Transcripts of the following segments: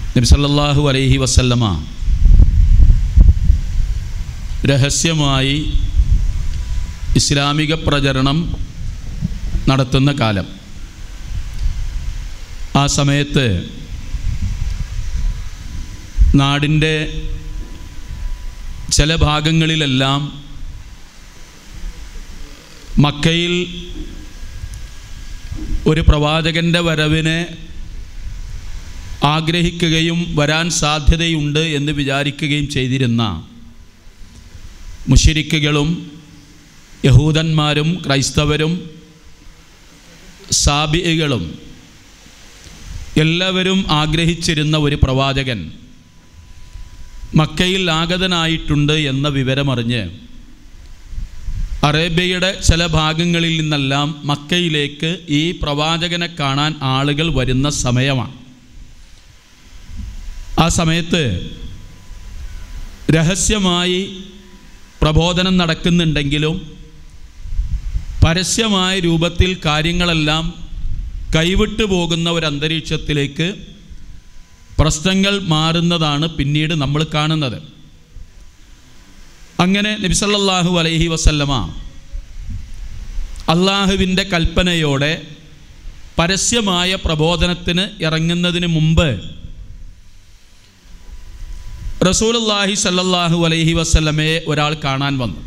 നബി സല്ലല്ലാഹു അലൈഹി വസല്ലമ രഹസ്യമായി ഇസ്ലാമിക പ്രചരണം നടത്തുന്ന കാലം ആ സമയത്ത് നാടിൻ്റെ ചില ഭാഗങ്ങളിലെല്ലാം മക്കയിൽ ഒരു പ്രവാചകൻ്റെ വരവിനെ ആഗ്രഹിക്കുകയും വരാൻ സാധ്യതയുണ്ട് എന്ന് വിചാരിക്കുകയും ചെയ്തിരുന്ന മുഷിരിക്കുകളും യഹൂദന്മാരും ക്രൈസ്തവരും സാബികളും എല്ലാവരും ആഗ്രഹിച്ചിരുന്ന ഒരു പ്രവാചകൻ മക്കയിൽ ആഗതനായിട്ടുണ്ട് എന്ന വിവരമറിഞ്ഞ് അറേബ്യയുടെ ചില ഭാഗങ്ങളിൽ നിന്നെല്ലാം മക്കയിലേക്ക് ഈ പ്രവാചകനെ കാണാൻ ആളുകൾ വരുന്ന സമയമാണ് ആ സമയത്ത് രഹസ്യമായി പ്രബോധനം നടക്കുന്നുണ്ടെങ്കിലും പരസ്യമായ രൂപത്തിൽ കാര്യങ്ങളെല്ലാം കൈവിട്ടു പോകുന്ന ഒരു അന്തരീക്ഷത്തിലേക്ക് പ്രശ്നങ്ങൾ മാറുന്നതാണ് പിന്നീട് നമ്മൾ കാണുന്നത് അങ്ങനെ നബിസല്ലാഹു അലൈഹി വസല്ലമ അള്ളാഹുവിൻ്റെ കൽപ്പനയോടെ പരസ്യമായ പ്രബോധനത്തിന് ഇറങ്ങുന്നതിന് മുമ്പ് റസൂലുല്ലാഹി സല്ലല്ലാഹു അലൈഹി വസല്ലമയെ ഒരാൾ കാണാൻ വന്നു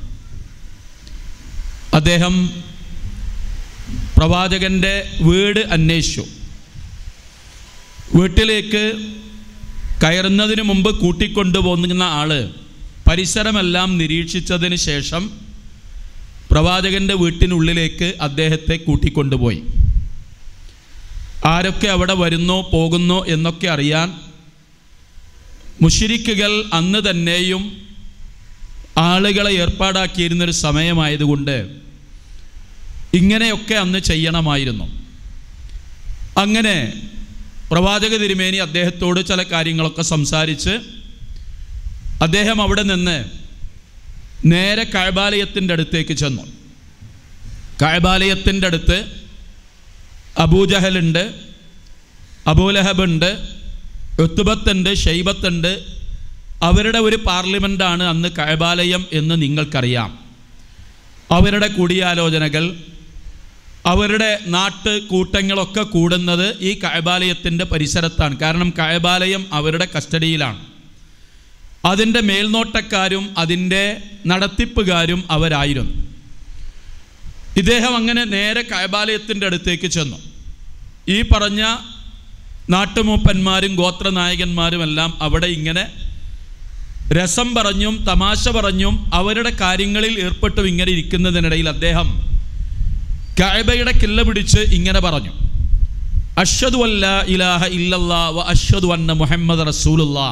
അദ്ദേഹം പ്രവാചകൻ്റെ വീട് അന്വേഷിച്ചു വീട്ടിലേക്ക് കയറുന്നതിന് മുമ്പ് കൂട്ടിക്കൊണ്ടുപോകുന്ന ആള് പരിസരമെല്ലാം നിരീക്ഷിച്ചതിന് ശേഷം പ്രവാചകൻ്റെ വീട്ടിനുള്ളിലേക്ക് അദ്ദേഹത്തെ കൂട്ടിക്കൊണ്ടുപോയി ആരൊക്കെ അവിടെ വരുന്നോ പോകുന്നോ എന്നൊക്കെ അറിയാൻ മുഷിരിക്കുകൾ അന്ന് തന്നെയും ആളുകളെ ഏർപ്പാടാക്കിയിരുന്നൊരു സമയമായതുകൊണ്ട് ഇങ്ങനെയൊക്കെ അന്ന് ചെയ്യണമായിരുന്നു അങ്ങനെ പ്രവാചക തിരുമേനി അദ്ദേഹത്തോട് ചില കാര്യങ്ങളൊക്കെ സംസാരിച്ച് അദ്ദേഹം അവിടെ നിന്ന് നേരെ കഴബാലയത്തിൻ്റെ അടുത്തേക്ക് ചെന്നു കഴബാലയത്തിൻ്റെ അടുത്ത് അബൂജഹലുണ്ട് അബൂലഹബുണ്ട് ഋത്തുബത്തുണ്ട് ഷെയ്ബത്തുണ്ട് അവരുടെ ഒരു പാർലമെൻറ്റാണ് അന്ന് കഴബാലയം എന്ന് നിങ്ങൾക്കറിയാം അവരുടെ കൂടിയാലോചനകൾ അവരുടെ നാട്ട് കൂട്ടങ്ങളൊക്കെ കൂടുന്നത് ഈ കഴബാലയത്തിൻ്റെ പരിസരത്താണ് കാരണം കഴബാലയം അവരുടെ കസ്റ്റഡിയിലാണ് അതിൻ്റെ മേൽനോട്ടക്കാരും അതിൻ്റെ നടത്തിപ്പുകാരും അവരായിരുന്നു ഇദ്ദേഹം അങ്ങനെ നേരെ കഴബാലയത്തിൻ്റെ അടുത്തേക്ക് ചെന്നു ഈ പറഞ്ഞ നാട്ടുമൂപ്പന്മാരും ഗോത്രനായകന്മാരും എല്ലാം അവിടെ ഇങ്ങനെ രസം പറഞ്ഞും തമാശ പറഞ്ഞും അവരുടെ കാര്യങ്ങളിൽ ഏർപ്പെട്ടും ഇങ്ങനെ ഇരിക്കുന്നതിനിടയിൽ അദ്ദേഹം കഅബയുടെ കില്ല പിടിച്ച് ഇങ്ങനെ പറഞ്ഞു അഷ്ഹദു അല്ല ഇലാഹ ഇല്ലല്ലാ വ അഷ്ഹദു അന്ന മുഹമ്മദ് റസൂലുള്ളാ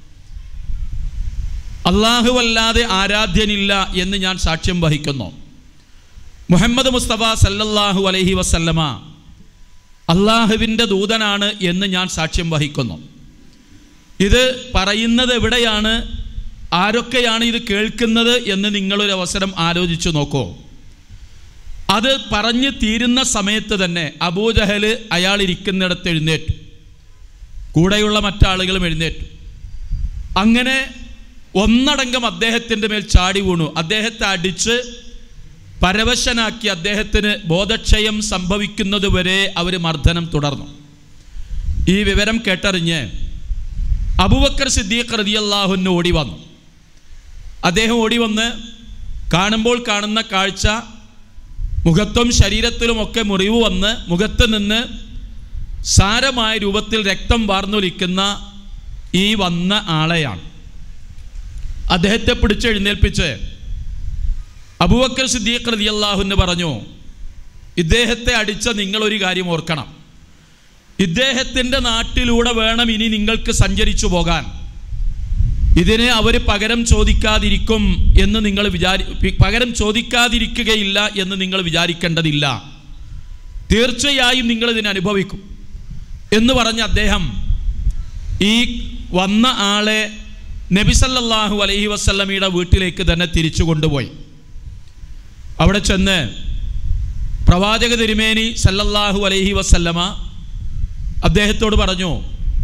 അല്ലാഹുവല്ലാതെ ആരാധ്യനില്ല എന്ന് ഞാൻ സാക്ഷ്യം വഹിക്കുന്നു മുഹമ്മദ് മുസ്തഫ സല്ലല്ലാഹു അലൈഹി വസല്ലമ അള്ളാഹുവിൻ്റെ ദൂതനാണ് എന്ന് ഞാൻ സാക്ഷ്യം വഹിക്കുന്നു ഇത് പറയുന്നത് എവിടെയാണ് ആരൊക്കെയാണ് ഇത് കേൾക്കുന്നത് എന്ന് നിങ്ങളൊരു അവസരം ആലോചിച്ചു നോക്കൂ അത് പറഞ്ഞു തീരുന്ന സമയത്ത് തന്നെ അബൂജഹല് അയാൾ ഇരിക്കുന്നിടത്ത് എഴുന്നേറ്റു കൂടെയുള്ള മറ്റാളുകളും എഴുന്നേറ്റു അങ്ങനെ ഒന്നടങ്കം അദ്ദേഹത്തിൻ്റെ മേൽ ചാടി വീണു അദ്ദേഹത്തെ അടിച്ച് പരവശനാക്കി അദ്ദേഹത്തിന് ബോധക്ഷയം സംഭവിക്കുന്നതുവരെ അവർ മർദ്ദനം തുടർന്നു ഈ വിവരം കേട്ടറിഞ്ഞ് അബുബക്കർ സിദ്ദീഖ് റതിയല്ലാഹുന്ന് ഓടി വന്നു അദ്ദേഹം ഓടി വന്ന് കാണുമ്പോൾ കാണുന്ന കാഴ്ച മുഖത്തും ശരീരത്തിലുമൊക്കെ മുറിവ് വന്ന് മുഖത്ത് നിന്ന് സാരമായ രൂപത്തിൽ രക്തം വാർന്നൊലിക്കുന്ന ഈ വന്ന ആളെയാണ് അദ്ദേഹത്തെ പിടിച്ചെഴുന്നേൽപ്പിച്ച് അബൂബക്കർ സിദ്ദീഖ് റതി അള്ളാഹുന്ന് പറഞ്ഞു ഇദ്ദേഹത്തെ അടിച്ച നിങ്ങളൊരു കാര്യം ഓർക്കണം ഇദ്ദേഹത്തിൻ്റെ നാട്ടിലൂടെ വേണം ഇനി നിങ്ങൾക്ക് സഞ്ചരിച്ചു പോകാൻ ഇതിന് അവർ പകരം ചോദിക്കാതിരിക്കും എന്ന് നിങ്ങൾ വിചാരി പകരം ചോദിക്കാതിരിക്കുകയില്ല എന്ന് നിങ്ങൾ വിചാരിക്കേണ്ടതില്ല തീർച്ചയായും നിങ്ങൾ ഇതിനെ അനുഭവിക്കും എന്ന് പറഞ്ഞ അദ്ദേഹം ഈ വന്ന ആളെ നബിസല്ലാഹു അലൈഹി വസല്ലമയുടെ വീട്ടിലേക്ക് തന്നെ തിരിച്ചു കൊണ്ടുപോയി അവിടെ ചെന്ന് പ്രവാചക തിരുമേനി സല്ലല്ലാഹു അലൈഹി വസല്ലമ അദ്ദേഹത്തോട് പറഞ്ഞു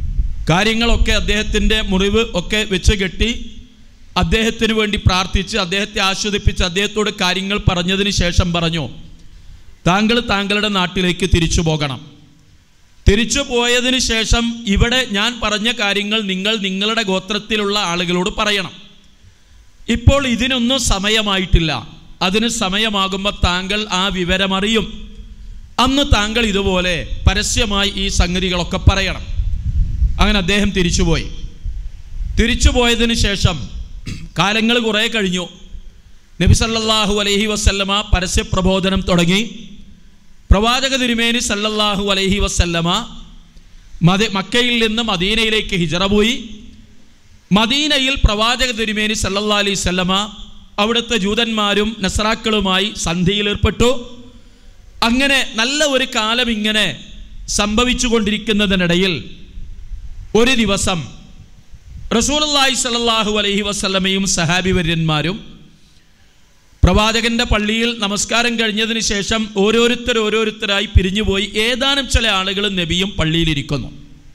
കാര്യങ്ങളൊക്കെ അദ്ദേഹത്തിൻ്റെ മുറിവ് ഒക്കെ വെച്ച് കെട്ടി അദ്ദേഹത്തിന് വേണ്ടി പ്രാർത്ഥിച്ച് അദ്ദേഹത്തെ ആസ്വദിപ്പിച്ച് അദ്ദേഹത്തോട് കാര്യങ്ങൾ പറഞ്ഞതിന് ശേഷം പറഞ്ഞു താങ്കൾ താങ്കളുടെ നാട്ടിലേക്ക് തിരിച്ചു പോകണം തിരിച്ചു പോയതിന് ശേഷം ഇവിടെ ഞാൻ പറഞ്ഞ കാര്യങ്ങൾ നിങ്ങൾ നിങ്ങളുടെ ഗോത്രത്തിലുള്ള ആളുകളോട് പറയണം ഇപ്പോൾ ഇതിനൊന്നും സമയമായിട്ടില്ല അതിന് സമയമാകുമ്പോൾ താങ്കൾ ആ വിവരമറിയും അന്ന് താങ്കൾ ഇതുപോലെ പരസ്യമായി ഈ സംഗതികളൊക്കെ പറയണം അങ്ങനെ അദ്ദേഹം തിരിച്ചുപോയി തിരിച്ചു പോയതിന് ശേഷം കാലങ്ങൾ കുറേ കഴിഞ്ഞു നബി സല്ലല്ലാഹു അലൈഹി വസല്ലമ പരസ്യ പ്രബോധനം തുടങ്ങി പ്രവാചക തിരുമേനി സല്ലല്ലാഹു അലൈഹി വസല്ലമ മദ മക്കയിൽ നിന്ന് മദീനയിലേക്ക് ഹിജറ പോയി മദീനയിൽ പ്രവാചക തിരുമേനി സല്ലല്ലാഹു അലൈഹി വസല്ലമ അവിടുത്തെ ജൂതന്മാരും നസ്രാക്കളുമായി സന്ധിയിലേർപ്പെട്ടു അങ്ങനെ നല്ല ഒരു കാലം ഇങ്ങനെ സംഭവിച്ചു കൊണ്ടിരിക്കുന്നതിനിടയിൽ ഒരു ദിവസം റസൂലി സല്ലാഹു അലൈഹി വസ്ലമയും സഹാബിവര്യന്മാരും പ്രവാചകന്റെ പള്ളിയിൽ നമസ്കാരം കഴിഞ്ഞതിന് ശേഷം ഓരോരുത്തർ ഓരോരുത്തരായി പിരിഞ്ഞുപോയി ഏതാനും ചില ആളുകൾ നബിയും പള്ളിയിലിരിക്കുന്നു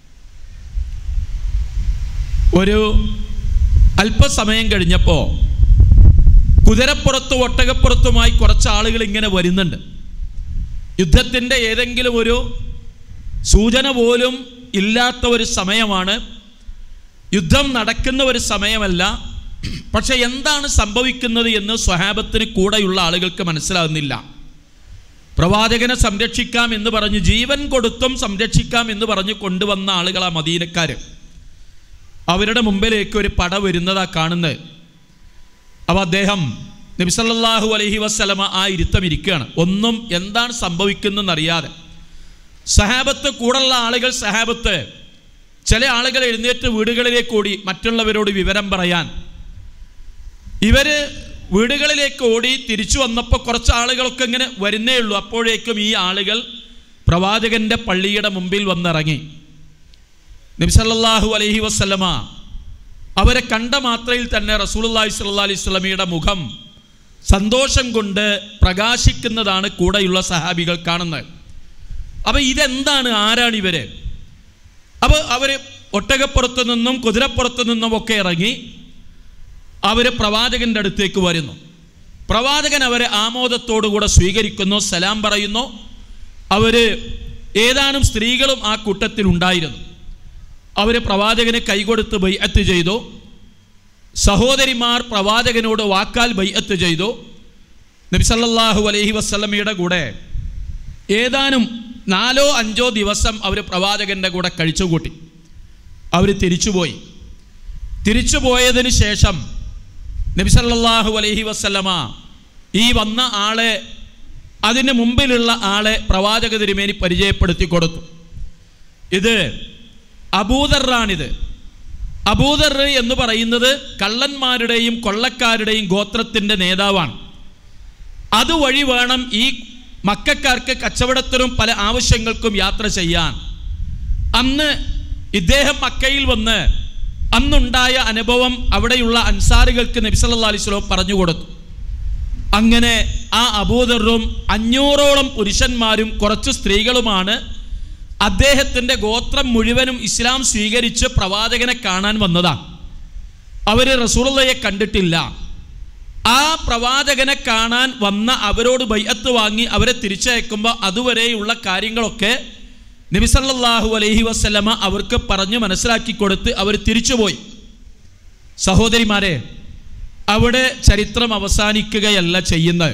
ഒരു അല്പസമയം കഴിഞ്ഞപ്പോൾ കുതിരപ്പുറത്തും ഒട്ടകപ്പുറത്തുമായി കുറച്ച് ആളുകൾ ഇങ്ങനെ വരുന്നുണ്ട് യുദ്ധത്തിൻ്റെ ഏതെങ്കിലും ഒരു സൂചന പോലും ഇല്ലാത്ത ഒരു സമയമാണ് യുദ്ധം നടക്കുന്ന ഒരു സമയമല്ല പക്ഷെ എന്താണ് സംഭവിക്കുന്നത് എന്ന് സ്വഹാബത്തിന് കൂടെയുള്ള ആളുകൾക്ക് മനസ്സിലാകുന്നില്ല പ്രവാചകനെ സംരക്ഷിക്കാം എന്ന് പറഞ്ഞ് ജീവൻ കൊടുത്തും സംരക്ഷിക്കാം എന്ന് പറഞ്ഞ് കൊണ്ടുവന്ന ആളുകളാ മദീനക്കാർ അവരുടെ മുമ്പിലേക്ക് ഒരു പട വരുന്നതാ കാണുന്നത് അപ്പോൾ അദ്ദേഹം നബിസല്ലാഹു അലൈഹി വസ്സലമ ആ ഇരുത്തം ഇരിക്കുകയാണ് ഒന്നും എന്താണ് സംഭവിക്കുന്നതെന്നറിയാതെ സഹാബത്ത് കൂടുള്ള ആളുകൾ സഹാബത്ത് ചില ആളുകൾ എഴുന്നേറ്റ് വീടുകളിലേക്ക് ഓടി മറ്റുള്ളവരോട് വിവരം പറയാൻ ഇവര് വീടുകളിലേക്ക് ഓടി തിരിച്ചു വന്നപ്പോൾ കുറച്ച് ആളുകളൊക്കെ ഇങ്ങനെ വരുന്നേ ഉള്ളൂ അപ്പോഴേക്കും ഈ ആളുകൾ പ്രവാചകന്റെ പള്ളിയുടെ മുമ്പിൽ വന്നിറങ്ങി നബിസല്ലാഹു അലൈഹി വസ്ലമ അവരെ കണ്ട മാത്രയിൽ തന്നെ റസൂലുള്ളാഹി സ്വല്ലല്ലാഹി അലൈഹി സ്വലമിയുടെ മുഖം സന്തോഷം കൊണ്ട് പ്രകാശിക്കുന്നതാണ് കൂടെയുള്ള സഹാബികൾ കാണുന്നത് അപ്പോൾ ഇതെന്താണ് ആരാണ് ഇവര് അപ്പോൾ അവർ ഒട്ടകപ്പുറത്തു നിന്നും കുതിരപ്പുറത്തു നിന്നും ഒക്കെ ഇറങ്ങി അവർ പ്രവാചകന്റെ അടുത്തേക്ക് വരുന്നു പ്രവാചകൻ അവരെ ആമോദത്തോടുകൂടെ സ്വീകരിക്കുന്നു സലാം പറയുന്നു അവര് ഏതാനും സ്ത്രീകളും ആ കൂട്ടത്തിൽ ഉണ്ടായിരുന്നു അവർ പ്രവാചകന് കൈകൊടുത്ത് ബൈഅത്ത് ചെയ്തു സഹോദരിമാർ പ്രവാചകനോട് വാക്കാൽ ബൈഅത്ത് ചെയ്തു നബിസല്ലാഹു അലൈഹി വസ്ലമയുടെ കൂടെ ഏതാനും നാലോ അഞ്ചോ ദിവസം അവർ പ്രവാചകന്റെ കൂടെ കഴിച്ചുകൂട്ടി അവർ തിരിച്ചുപോയി തിരിച്ചു പോയതിന് ശേഷം നബിസല്ലാഹു അലൈഹി വസ്ലമ ഈ വന്ന ആളെ അതിന് മുമ്പിലുള്ള ആളെ പ്രവാചക തിരുമേനി പരിചയപ്പെടുത്തി കൊടുത്തു ഇത് അബൂദറാണിത് അബൂദർ എന്ന് പറയുന്നത് കള്ളന്മാരുടെയും കൊള്ളക്കാരുടെയും ഗോത്രത്തിൻ്റെ നേതാവാണ് അതുവഴി വേണം ഈ മക്കാർക്ക് കച്ചവടത്തിനും പല ആവശ്യങ്ങൾക്കും യാത്ര ചെയ്യാൻ അന്ന് ഇദ്ദേഹം മക്കയിൽ വന്ന് അന്നുണ്ടായ അനുഭവം അവിടെയുള്ള അൻസാറുകൾക്ക് നബിസല്ലാ അലിസ്ലോ പറഞ്ഞു കൊടുത്തു അങ്ങനെ ആ അബൂദറും അഞ്ഞൂറോളം പുരുഷന്മാരും കുറച്ച് സ്ത്രീകളുമാണ് അദ്ദേഹത്തിൻ്റെ ഗോത്രം മുഴുവനും ഇസ്ലാം സ്വീകരിച്ച് പ്രവാചകനെ കാണാൻ വന്നതാണ് അവർ റസൂളയെ കണ്ടിട്ടില്ല ആ പ്രവാചകനെ കാണാൻ വന്ന അവരോട് ബൈഅത്ത് വാങ്ങി അവരെ തിരിച്ചയക്കുമ്പോൾ അതുവരെയുള്ള കാര്യങ്ങളൊക്കെ നബിസല്ലാഹു അലൈഹി വസ്ലമ അവർക്ക് പറഞ്ഞ് മനസ്സിലാക്കി കൊടുത്ത് അവർ തിരിച്ചുപോയി സഹോദരിമാരെ അവിടെ ചരിത്രം അവസാനിക്കുകയല്ല ചെയ്യുന്നത്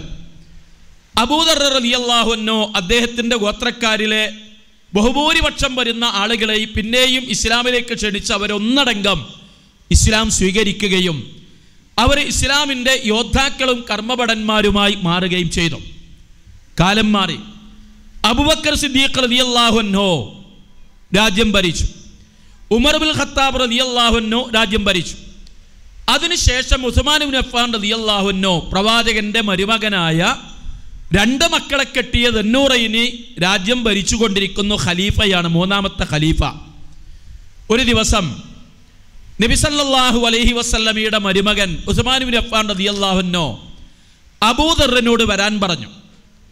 അബൂദർ റലിയല്ലാഹുന്നോ അദ്ദേഹത്തിൻ്റെ ഗോത്രക്കാരിലെ ബഹുഭൂരിപക്ഷം വരുന്ന ആളുകളെ പിന്നെയും ഇസ്ലാമിലേക്ക് ക്ഷണിച്ച് അവരൊന്നടങ്കം ഇസ്ലാം സ്വീകരിക്കുകയും അവർ ഇസ്ലാമിൻ്റെ യോദ്ധാക്കളും കർമ്മഭടന്മാരുമായി മാറുകയും ചെയ്തു കാലം മാറി അബുബക്കർ സിദ്ദീഖ് റലിയല്ലാഹുന്നോ രാജ്യം ഭരിച്ചു ഉമർ ബുൽ ഖത്താബ് റലിയല്ലാഹുന്നോ രാജ്യം ഭരിച്ചു അതിനുശേഷം ഉസ്മാൻ അഫ്ഫാൻ റലിയല്ലാഹുന്നോ പ്രവാചകന്റെ മരുമകനായ രണ്ട് മക്കളെ കെട്ടിയ ദന്നൂറയിനി രാജ്യം ഭരിച്ചുകൊണ്ടിരിക്കുന്നു ഖലീഫയാണ് മൂന്നാമത്തെ ഖലീഫ ഒരു ദിവസം നബിസല്ലാഹു അലൈഹി വസല്ലമയുടെ മരുമകൻ ഉസ്മാനുബിൻ അഫ്ഫാൻ റതിയല്ലാഹുന്നോ അബൂദറിനോട് വരാൻ പറഞ്ഞു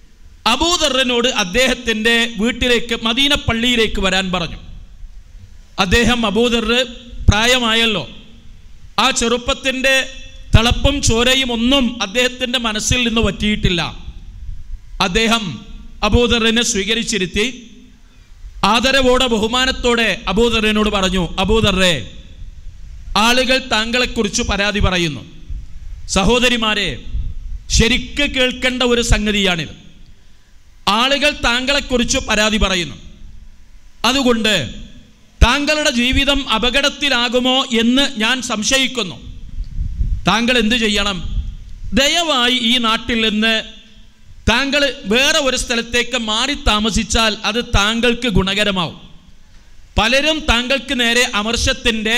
അബൂദറിനോട് അദ്ദേഹത്തിൻ്റെ വീട്ടിലേക്ക് മദീന പള്ളിയിലേക്ക് വരാൻ പറഞ്ഞു അദ്ദേഹം അബൂദർ പ്രായമായല്ലോ ആ ചെറുപ്പത്തിൻ്റെ തിളപ്പും ചോരയും ഒന്നും അദ്ദേഹത്തിൻ്റെ മനസ്സിൽ നിന്ന് പറ്റിയിട്ടില്ല അദ്ദേഹം അബൂദറിനെ സ്വീകരിച്ചിരുത്തി ആദരവോടെ ബഹുമാനത്തോടെ അബൂദറിനോട് പറഞ്ഞു അബൂദറെ ആളുകൾ താങ്കളെക്കുറിച്ച് പരാതി പറയുന്നു സഹോദരിമാരെ ശരിക്ക് കേൾക്കേണ്ട ഒരു സംഗതിയാണിത് ആളുകൾ താങ്കളെക്കുറിച്ച് പരാതി പറയുന്നു അതുകൊണ്ട് താങ്കളുടെ ജീവിതം അപകടത്തിലാകുമോ എന്ന് ഞാൻ സംശയിക്കുന്നു താങ്കൾ എന്തു ചെയ്യണം ദയവായി ഈ നാട്ടിൽ നിന്ന് താങ്കൾ വേറെ ഒരു സ്ഥലത്തേക്ക് മാറി താമസിച്ചാൽ അത് താങ്കൾക്ക് ഗുണകരമാവും പലരും താങ്കൾക്ക് നേരെ അമർഷത്തിൻ്റെ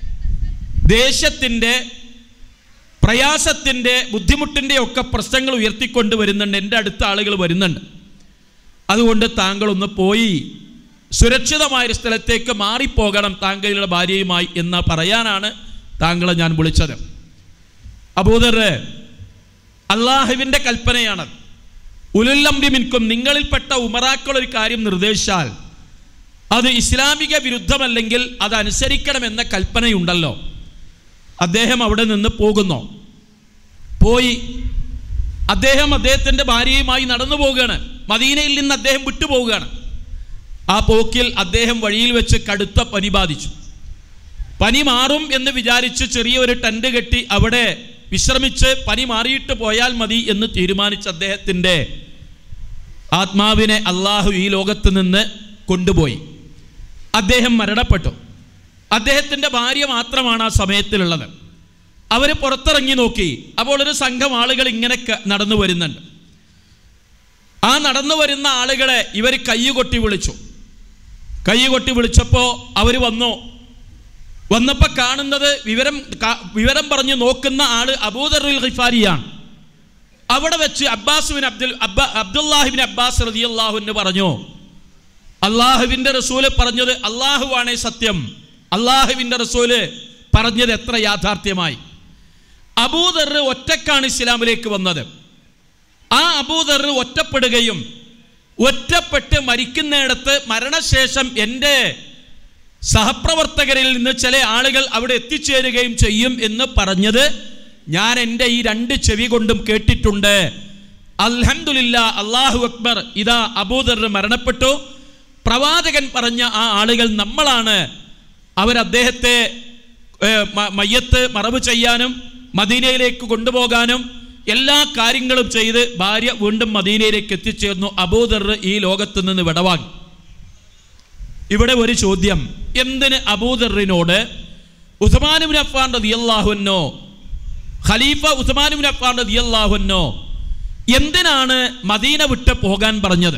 ദേശത്തിൻ്റെ പ്രയാസത്തിൻ്റെ ബുദ്ധിമുട്ടിൻ്റെ ഒക്കെ പ്രശ്നങ്ങൾ ഉയർത്തിക്കൊണ്ട് വരുന്നുണ്ട് എൻ്റെ അടുത്ത ആളുകൾ വരുന്നുണ്ട് അതുകൊണ്ട് താങ്കളൊന്ന് പോയി സുരക്ഷിതമായൊരു സ്ഥലത്തേക്ക് മാറിപ്പോകണം താങ്കളുടെ ഭാര്യയുമായി എന്ന് പറയാനാണ് താങ്കളെ ഞാൻ വിളിച്ചത് അബൂദർ അള്ളാഹുവിൻ്റെ കൽപ്പനയാണ് ഉലുല്ലംബി മിൻകും നിങ്ങളിൽപ്പെട്ട ഉമറാക്കൾ ഒരു കാര്യം നിർദ്ദേശിച്ചാൽ അത് ഇസ്ലാമിക വിരുദ്ധമല്ലെങ്കിൽ അത് അനുസരിക്കണമെന്ന കൽപ്പനയുണ്ടല്ലോ അദ്ദേഹം അവിടെ നിന്ന് പോകുന്നു പോയി അദ്ദേഹം അദ്ദേഹത്തിൻ്റെ ഭാര്യയുമായി നടന്നു പോവുകയാണ് മദീനയിൽ നിന്ന് അദ്ദേഹം വിട്ടുപോവുകയാണ് ആ പോക്കിൽ അദ്ദേഹം വഴിയിൽ വെച്ച് കടുത്ത പനി ബാധിച്ചു പനി മാറും എന്ന് വിചാരിച്ച് ചെറിയൊരു ടെൻറ്റ് കെട്ടി അവിടെ വിശ്രമിച്ച് പനി മാറിയിട്ട് പോയാൽ മതി എന്ന് തീരുമാനിച്ച അദ്ദേഹത്തിൻ്റെ ആത്മാവിനെ അള്ളാഹു ഈ ലോകത്ത് നിന്ന് കൊണ്ടുപോയി അദ്ദേഹം മരണപ്പെട്ടു അദ്ദേഹത്തിൻ്റെ ഭാര്യ മാത്രമാണ് ആ സമയത്തിലുള്ളത് അവർ പുറത്തിറങ്ങി നോക്കി അപ്പോൾ ഒരു സംഘം ആളുകൾ ഇങ്ങനെ ക- നടന്നു വരുന്നുണ്ട് ആ നടന്നു വരുന്ന ആളുകളെ ഇവർ കയ്യുകൊട്ടി വിളിച്ചു കയ്യുകൊട്ടി വിളിച്ചപ്പോൾ അവർ വന്നു വന്നപ്പോൾ കാണുന്നത് വിവരം കാ- വിവരം പറഞ്ഞ് നോക്കുന്ന ആള് അബൂദറുൽ ഖിഫാരിയാണ് അവിടെ വെച്ച് അബ്ബാസുബിൻ അബ്ദുൽ അബ്ബ അബ്ദുല്ലാഹിബിൻ അബ്ബാസ് റളിയല്ലാഹുവിന് പറഞ്ഞു അള്ളാഹുവിൻ്റെ റസൂല് പറഞ്ഞത് അള്ളാഹുവാണേ സത്യം അള്ളാഹുവിൻ്റെ റസൂല് പറഞ്ഞത് എത്ര യാഥാർത്ഥ്യമായി അബൂദർ ഒറ്റക്കാണ് ഇസ്ലാമിലേക്ക് വന്നത് ആ അബൂദർ ഒറ്റപ്പെടുകയും ഒറ്റപ്പെട്ട് മരിക്കുന്നിടത്ത് മരണശേഷം എൻ്റെ സഹപ്രവർത്തകരിൽ നിന്ന് ചില ആളുകൾ അവിടെ എത്തിച്ചേരുകയും ചെയ്യും എന്ന് പറഞ്ഞത് ഞാൻ എൻ്റെ ഈ രണ്ട് ചെവി കൊണ്ടും കേട്ടിട്ടുണ്ട് അൽഹംദുലില്ല അള്ളാഹു അക്ബർ ഇതാ അബൂദർ മരണപ്പെട്ടു പ്രവാചകൻ പറഞ്ഞ ആ ആളുകൾ നമ്മളാണ് അവർ അദ്ദേഹത്തെ ഏഹ്, മ- മയ്യത്ത് മറവ് ചെയ്യാനും മദീനയിലേക്ക് കൊണ്ടുപോകാനും എല്ലാ കാര്യങ്ങളും ചെയ്ത് ഭാര്യ വീണ്ടും മദീനയിലേക്ക് എത്തിച്ചേർന്നു അബൂദർ ഈ ലോകത്ത് നിന്ന് വിടവാങ്ങി ഇവിടെ ഒരു ചോദ്യം എന്തിന് അബൂദറിനോട് ഉസ്മാനുബിൻ അഫ്ഫാൻ റളിയല്ലാഹുവിനോ ഖലീഫ ഉസ്മാനുബിൻ അഫ്ഫാൻ റളിയല്ലാഹുവിനോ എന്തിനാണ് മദീന വിട്ട് പോകാൻ പറഞ്ഞത്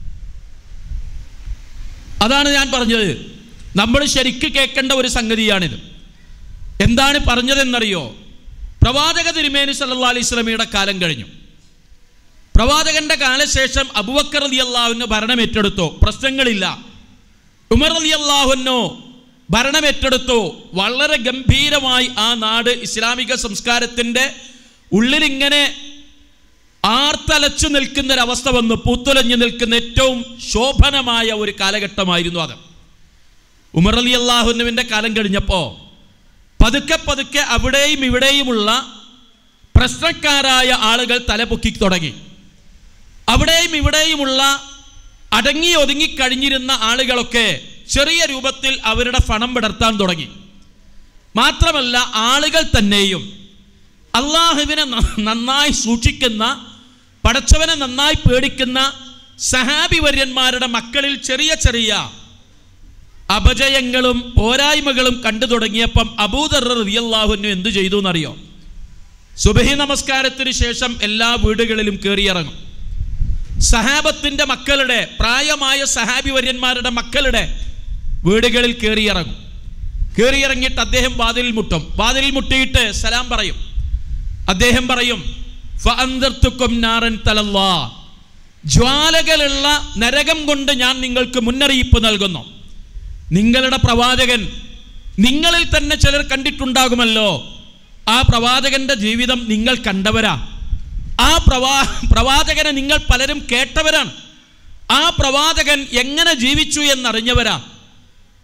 അതാണ് ഞാൻ പറഞ്ഞത് നമ്മൾ ശരിക്ക് കേൾക്കേണ്ട ഒരു സംഗതിയാണിത് എന്താണ് പറഞ്ഞതെന്നറിയോ പ്രവാചക തിരുമേനി സല്ലല്ലാഹു അലൈഹി സ്വലമിയുടെ കാലം കഴിഞ്ഞു പ്രവാചകന്റെ കാലശേഷം അബുബക്കർ അലി അള്ളാഹുവിന് ഭരണം ഏറ്റെടുത്തു പ്രശ്നങ്ങളില്ല ഉമർ അലി അള്ളാഹുനോ ഭരണം ഏറ്റെടുത്തു വളരെ ഗംഭീരമായി ആ നാട് ഇസ്ലാമിക സംസ്കാരത്തിന്റെ ഉള്ളിലിങ്ങനെ ആർത്തലച്ചു നിൽക്കുന്ന ഒരവസ്ഥ വന്നു പൂത്തുലഞ്ഞു നിൽക്കുന്ന ഏറ്റവും ശോഭനമായ ഒരു കാലഘട്ടമായിരുന്നു അത് ഉമർ അലി അള്ളാഹുനുവിൻ്റെ കാലം കഴിഞ്ഞപ്പോൾ പതുക്കെ പതുക്കെ അവിടെയും ഇവിടെയുമുള്ള പ്രശ്നക്കാരായ ആളുകൾ തലപൊക്കി തുടങ്ങി അവിടെയും ഇവിടെയുമുള്ള അടങ്ങി ഒതുങ്ങി കഴിഞ്ഞിരുന്ന ആളുകളൊക്കെ ചെറിയ രൂപത്തിൽ അവരുടെ പണം വിടർത്താൻ തുടങ്ങി മാത്രമല്ല ആളുകൾ തന്നെയും അള്ളാഹുവിനെ ന- നന്നായി സൂക്ഷിക്കുന്ന പടച്ചവനെ നന്നായി പേടിക്കുന്ന സഹാബിവര്യന്മാരുടെ മക്കളിൽ ചെറിയ ചെറിയ അപജയങ്ങളും പോരായ്മകളും കണ്ടു തുടങ്ങിയപ്പം അബൂദർ റിയല്ലാഹുന്നു എന്തു ചെയ്തു എന്നറിയോ സുബഹി നമസ്കാരത്തിന് ശേഷം എല്ലാ വീടുകളിലും കയറിയിറങ്ങും സഹാബത്തിന്റെ മക്കളുടെ പ്രായമായ സഹാബിവര്യന്മാരുടെ മക്കളുടെ വീടുകളിൽ കയറിയിറങ്ങും കയറിയിറങ്ങിയിട്ട് അദ്ദേഹം വാതിലിൽ മുട്ടും വാതിലിൽ മുട്ടിയിട്ട് സലാം പറയും അദ്ദേഹം പറയും "ഫഅൻദർതുക്കും നാറൻ തലല്ലാ." ജ്വാലകളുള്ള നരകം കൊണ്ട് ഞാൻ നിങ്ങൾക്ക് മുന്നറിയിപ്പ് നൽകുന്നു നിങ്ങളുടെ പ്രവാചകൻ നിങ്ങളിൽ തന്നെ ചിലർ കണ്ടിട്ടുണ്ടാകുമല്ലോ ആ പ്രവാചകന്റെ ജീവിതം നിങ്ങൾ കണ്ടവരാ ആ പ്രവാ പ്രവാചകനെ നിങ്ങൾ പലരും കേട്ടവരാണ് ആ പ്രവാചകൻ എങ്ങനെ ജീവിച്ചു എന്നറിഞ്ഞവരാ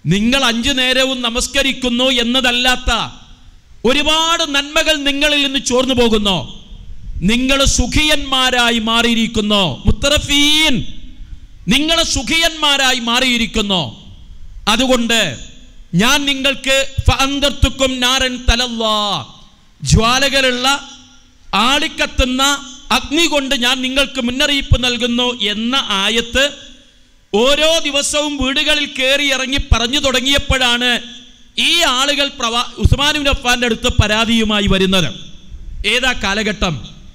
നിങ്ങൾ അഞ്ചു നേരവും നമസ്കരിക്കുന്നു എന്നതല്ലാത്ത ഒരുപാട് നന്മകൾ നിങ്ങളിൽ നിന്ന് ചോർന്നു പോകുന്നു നിങ്ങൾ സുഖിയന്മാരായി മാറിയിരിക്കുന്നു മുത്തറഫീൻ നിങ്ങൾ സുഖിയന്മാരായി മാറിയിരിക്കുന്നു അതുകൊണ്ട് ഞാൻ നിങ്ങൾക്ക് ഫഅന്തർത്തുക്കും നാരൻ തലല്ലാ ജ്വാലകളുള്ള ആളിക്കത്തുന്ന അഗ്നി കൊണ്ട് ഞാൻ നിങ്ങൾക്ക് മുന്നറിയിപ്പ് നൽകുന്നു എന്ന ആയത്ത് ഓരോ ദിവസവും വീടുകളിൽ കയറി ഇറങ്ങി പറഞ്ഞു തുടങ്ങിയപ്പോഴാണ് ഈ ആളുകൾ പ്രവാ ഉസ്മാനുബിൻ അഫാന്റെ അടുത്ത് പരാതിയുമായി വരുന്നത് ഏതാ കാലഘട്ടം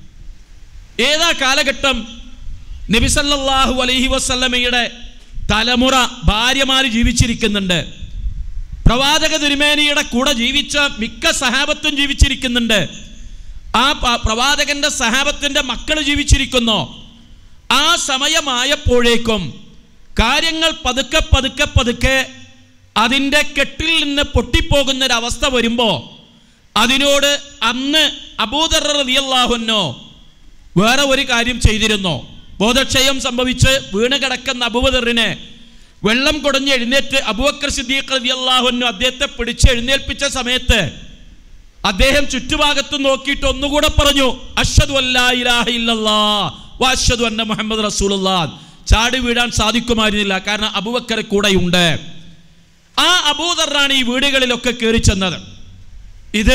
ഏതാ കാലഘട്ടം നബിസല്ലാഹു അലൈഹി വസല്ലമയുടെ തലമുറ ഭാര്യമാര് ജീവിച്ചിരിക്കുന്നുണ്ട് പ്രവാചക തിരുമേനിയുടെ കൂടെ ജീവിച്ച മിക്ക സഹാബത്തും ജീവിച്ചിരിക്കുന്നുണ്ട് ആ പ- പ്രവാചകന്റെ സഹാബത്തിന്റെ മക്കൾ ജീവിച്ചിരിക്കുന്നു ആ സമയമായപ്പോഴേക്കും കാര്യങ്ങൾ പതുക്കെ പതുക്കെ പതുക്കെ അതിൻ്റെ കെട്ടിൽ നിന്ന് പൊട്ടിപ്പോകുന്ന ഒരു അവസ്ഥ വരുമ്പോൾ അതിനോട് അന്ന് അബൂദർ റളിയല്ലാഹുന്നോ വേറെ ഒരു കാര്യം ചെയ്തിരുന്നു ബോധക്ഷയം സംഭവിച്ച് വീണ് കിടക്കുന്ന അബൂദറിനെ വെള്ളം കുടഞ്ഞ് എഴുന്നേറ്റ് അബൂബക്കർ സിദ്ദീഖ് റളിയല്ലാഹുന്നു അദ്ദേഹത്തെ പിടിച്ച് എഴുന്നേൽപ്പിച്ച സമയത്ത് അദ്ദേഹം ചുറ്റുഭാഗത്ത് നോക്കിയിട്ട് ഒന്നുകൂടെ പറഞ്ഞു അഷ്ഹദു അല്ലാ ഇലാഹ ഇല്ലല്ലാ വ അഷ്ഹദു അന്ന മുഹമ്മദ് റസൂലുള്ളാ ചാടി വീഴാൻ സാധിക്കുമായിരുന്നില്ല കാരണം അബൂബക്കർ കൂടെയുണ്ട് ആ അബൂദറാണ് ഈ വീടുകളിലൊക്കെ കയറി ചെന്നത് ഇത്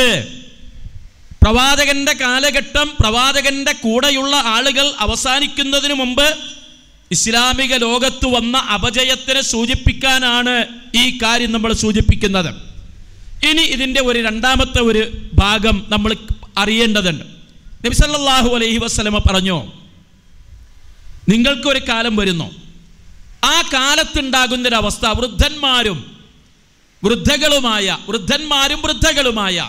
പ്രവാചകന്റെ കാലഘട്ടം പ്രവാചകന്റെ കൂടെയുള്ള ആളുകൾ അവസാനിക്കുന്നതിന് മുമ്പ് ഇസ്ലാമിക ലോകത്ത് വന്ന അപജയത്തിനെ സൂചിപ്പിക്കാനാണ് ഈ കാര്യം നമ്മൾ സൂചിപ്പിക്കുന്നത് ഇനി ഇതിൻ്റെ ഒരു രണ്ടാമത്തെ ഒരു ഭാഗം നമ്മൾ അറിയേണ്ടതുണ്ട് നബിസല്ലാഹു അലൈഹി വസ്ലമ പറഞ്ഞു നിങ്ങൾക്കൊരു കാലം വരുന്നു ആ കാലത്തുണ്ടാകുന്നൊരവസ്ഥ വൃദ്ധന്മാരും വൃദ്ധകളുമായ വൃദ്ധന്മാരും വൃദ്ധകളുമായ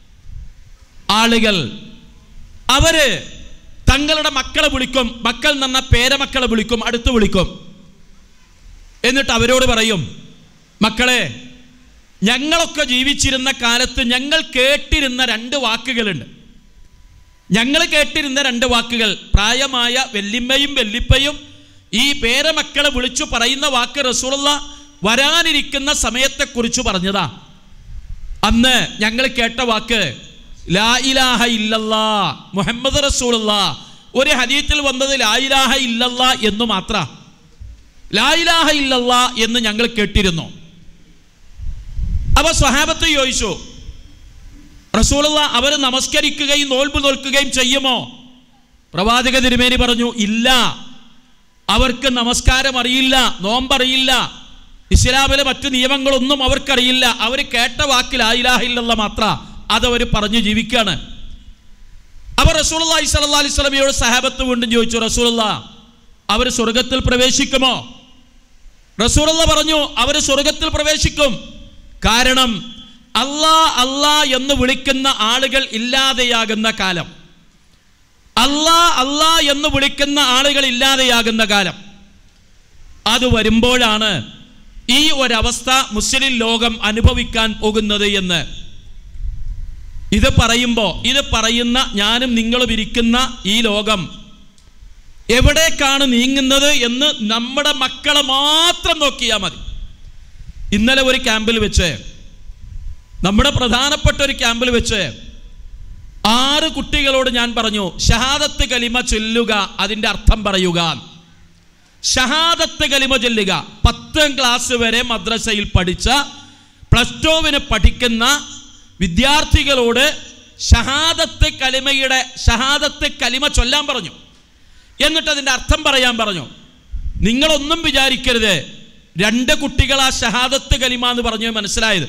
ആളുകൾ അവര് തങ്ങളുടെ മക്കളെ വിളിക്കും മക്കൾ നന്ന പേരമക്കളെ വിളിക്കും അടുത്ത് വിളിക്കും എന്നിട്ട് അവരോട് പറയും മക്കളെ ഞങ്ങളൊക്കെ ജീവിച്ചിരുന്ന കാലത്ത് ഞങ്ങൾ കേട്ടിരുന്ന രണ്ട് വാക്കുകളുണ്ട് ഞങ്ങൾ കേട്ടിരുന്ന രണ്ട് വാക്കുകൾ പ്രായമായ വെല്ലിമ്മയും വെല്ലിപ്പയും ഈ പേരമക്കളെ വിളിച്ചു പറയുന്ന വാക്ക് റസൂലുള്ള വരാനിരിക്കുന്ന സമയത്തെക്കുറിച്ച് പറഞ്ഞതാ അന്ന് ഞങ്ങൾ കേട്ട വാക്ക് ലാ ഇലാഹ ഇല്ലല്ലാ മുഹമ്മദ് റസൂലുള്ള ഒരു ഹദീത്തിൽ വന്നത് ലാ ഇലാഹ ഇല്ലല്ലാ എന്ന് മാത്ര ലാ ഇലാഹ ഇല്ലല്ലാ എന്ന് ഞങ്ങൾ കേട്ടിരുന്നു അപ്പൊ സ്വഹാബത്ത് ചോദിച്ചു റസൂലുള്ള അവർ നമസ്കരിക്കുകയും നോൽബ് നോൽക്കുകയും ചെയ്യുമോ പ്രവാചക തിരുമേനി പറഞ്ഞു ഇല്ല അവർക്ക് നമസ്കാരം അറിയില്ല നോമ്പറിയില്ല ഇസ്ലാമിലെ മറ്റു നിയമങ്ങളൊന്നും അവർക്കറിയില്ല അവർ കേട്ട വാക്കിൽ ആയില്ലാഹില്ല മാത്ര അതവർ പറഞ്ഞു ജീവിക്കുകയാണ് അവർ റസൂലി സല്ലാ അലൈഹി സ്വലമിയോട് സഹാബത്ത് വീണ്ടും ചോദിച്ചു റസൂലുള്ള അവർ സ്വർഗത്തിൽ പ്രവേശിക്കുമോ റസൂലുള്ള പറഞ്ഞു അവർ സ്വർഗത്തിൽ പ്രവേശിക്കും കാരണം അല്ലാ അല്ലാ എന്ന് വിളിക്കുന്ന ആളുകൾ ഇല്ലാതെയാകുന്ന കാലം അല്ലാ അല്ലാ എന്ന് വിളിക്കുന്ന ആളുകൾ ഇല്ലാതെയാകുന്ന കാലം അത് വരുമ്പോഴാണ് ഈ ഒരവസ്ഥ മുസ്ലിം ലോകം അനുഭവിക്കാൻ പോകുന്നത് എന്ന് ഇത് പറയുമ്പോൾ ഇത് പറയുന്ന ഞാനും നിങ്ങളും ഇരിക്കുന്ന ഈ ലോകം എവിടേക്കാണ് നീങ്ങുന്നത് എന്ന് നമ്മുടെ മക്കളെ മാത്രം നോക്കിയാൽ മതി ഇന്നലെ ഒരു ക്യാമ്പിൽ വെച്ച് നമ്മുടെ പ്രധാനപ്പെട്ട ഒരു ക്യാമ്പിൽ വെച്ച് ആറ് കുട്ടികളോട് ഞാൻ പറഞ്ഞു ഷഹാദത്ത് കലിമ ചൊല്ലുക അതിൻ്റെ അർത്ഥം പറയുക ഷഹാദത്ത് കലിമ ചൊല്ലുക പത്താം ക്ലാസ് വരെ മദ്രസയിൽ പഠിച്ച പ്ലസ് ടുവിന് പഠിക്കുന്ന വിദ്യാർത്ഥികളോട് ഷഹാദത്ത് കലിമയുടെ ഷഹാദത്ത് കലിമ ചൊല്ലാൻ പറഞ്ഞു എന്നിട്ട് അതിൻ്റെ അർത്ഥം പറയാൻ പറഞ്ഞു നിങ്ങളൊന്നും വിചാരിക്കരുത് രണ്ട് കുട്ടികൾ ആ ഷഹാദത്ത് കലിമ എന്ന് പറഞ്ഞു മനസ്സിലായത്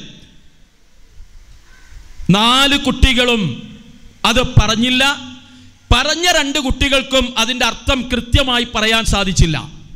നാല് കുട്ടികളും അത് പറഞ്ഞില്ല പറഞ്ഞ രണ്ട് കുട്ടികൾക്കും അതിൻ്റെ അർത്ഥം കൃത്യമായി പറയാൻ സാധിച്ചില്ല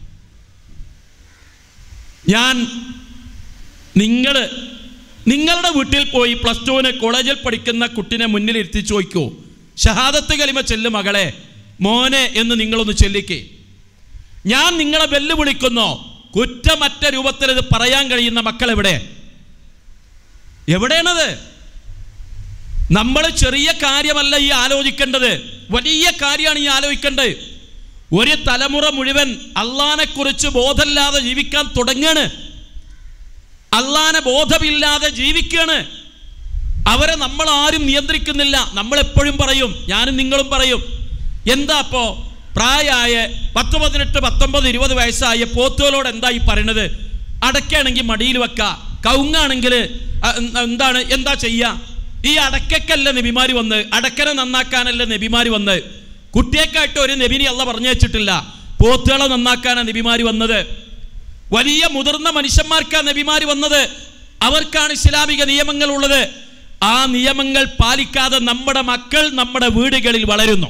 ഞാൻ നിങ്ങൾ നിങ്ങളുടെ വീട്ടിൽ പോയി പ്ലസ് ടുവിന് കോളേജിൽ പഠിക്കുന്ന കുട്ടിനെ മുന്നിൽ ഇരുത്തി ചോദിക്കൂ ഷഹാദത്ത് കലിമ ചെല്ലു മകളെ മോനെ എന്ന് നിങ്ങളൊന്ന് ചൊല്ലിക്കേ ഞാൻ നിങ്ങളെ വെല്ലുവിളിക്കുന്നു കുറ്റമറ്റ രൂപത്തിൽ ഇത് പറയാൻ കഴിയുന്ന മക്കൾ എവിടെ എവിടെയാണത് നമ്മൾ ചെറിയ കാര്യമല്ല ഈ ആലോചിക്കേണ്ടത് വലിയ കാര്യമാണ് ഈ ആലോചിക്കേണ്ടത് ഒരു തലമുറ മുഴുവൻ അള്ളാനെ കുറിച്ച് ബോധമില്ലാതെ ജീവിക്കാൻ തുടങ്ങാണ് അള്ളാനെ ബോധമില്ലാതെ ജീവിക്കാണ് അവരെ നമ്മൾ ആരും നിയന്ത്രിക്കുന്നില്ല നമ്മൾ എപ്പോഴും പറയും ഞാനും നിങ്ങളും പറയും എന്താ അപ്പോ പ്രായമായ പത്ത് പതിനെട്ട് പത്തൊമ്പത് ഇരുപത് വയസ്സായ പോത്തുകളോട് എന്താ ഈ പറയണത് അടയ്ക്കാണെങ്കിൽ മടിയിൽ വെക്ക കവുങ്ങാണെങ്കിൽ എന്താണ് എന്താ ചെയ്യാ ഈ അടക്കക്കല്ല നബിമാര് വന്ന് അടക്കനെ നന്നാക്കാനല്ല നബിമാര് വന്ന് കുട്ടിയേക്കായിട്ട് ഒരു നബിനെ അല്ല പറഞ്ഞു വെച്ചിട്ടില്ല പോത്തുകളെ നന്നാക്കാനാണ് നബിമാര് വന്നത് വലിയ മുതിർന്ന മനുഷ്യന്മാർക്കാണ് നബിമാര് വന്നത് അവർക്കാണ് ഇസ്ലാമിക നിയമങ്ങൾ ഉള്ളത് ആ നിയമങ്ങൾ പാലിക്കാതെ നമ്മുടെ മക്കൾ നമ്മുടെ വീടുകളിൽ വളരുന്നു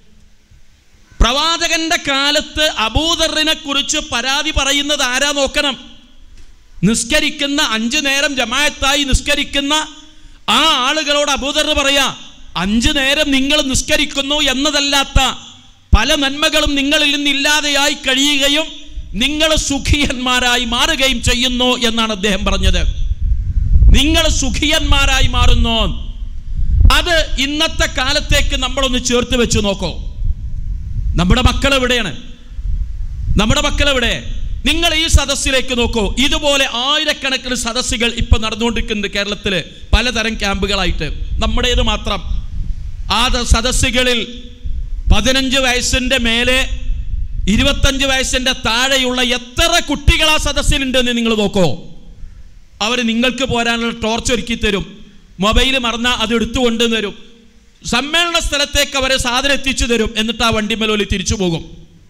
പ്രവാചകന്റെ കാലത്ത് അബൂദറിനെ കുറിച്ച് പരാതി പറയുന്നത് ആരാ നോക്കണം നിസ്കരിക്കുന്ന അഞ്ചു നേരം ജമായത്തായി നിസ്കരിക്കുന്ന ആ ആളുകളോട് അബൂദർ പറയാ അഞ്ചു നേരം നിങ്ങൾ നിസ്കരിക്കുന്നു എന്നതല്ലാത്ത പല നന്മകളും നിങ്ങളിൽ നിന്ന് ഇല്ലാതെയായി കഴിയുകയും നിങ്ങൾ സുഖിയന്മാരായി മാറുകയും ചെയ്യുന്നു എന്നാണ് അദ്ദേഹം പറഞ്ഞത് നിങ്ങൾ സുഖിയന്മാരായി മാറുന്നു അത് ഇന്നത്തെ കാലത്തേക്ക് നമ്മളൊന്ന് ചേർത്ത് വെച്ച് നോക്കോ നമ്മുടെ മക്കൾ എവിടെയാണ് നമ്മുടെ മക്കൾ എവിടെ നിങ്ങൾ ഈ സദസ്സിലേക്ക് നോക്കൂ ഇതുപോലെ ആയിരക്കണക്കിന് സദസ്സുകൾ ഇപ്പൊ നടന്നുകൊണ്ടിരിക്കുന്നുണ്ട് കേരളത്തില് പലതരം ക്യാമ്പുകളായിട്ട് നമ്മുടേത് മാത്രം ആ ദ- സദസ്സുകളിൽ പതിനഞ്ച് വയസ്സിന്റെ മേലെ ഇരുപത്തഞ്ച് വയസ്സിന്റെ താഴെയുള്ള എത്ര കുട്ടികൾ ആ സദസ്സിലുണ്ടെന്ന് നിങ്ങൾ നോക്കോ അവർ നിങ്ങൾക്ക് പോരാനുള്ള ടോർച്ച് ഒരുക്കി തരും മൊബൈൽ മറന്നാൽ അത് എടുത്തു കൊണ്ടുവരും സമ്മേളന സ്ഥലത്തേക്ക് അവരെ സാധനം എത്തിച്ചു തരും എന്നിട്ട് ആ വണ്ടിമേലോലി തിരിച്ചു പോകും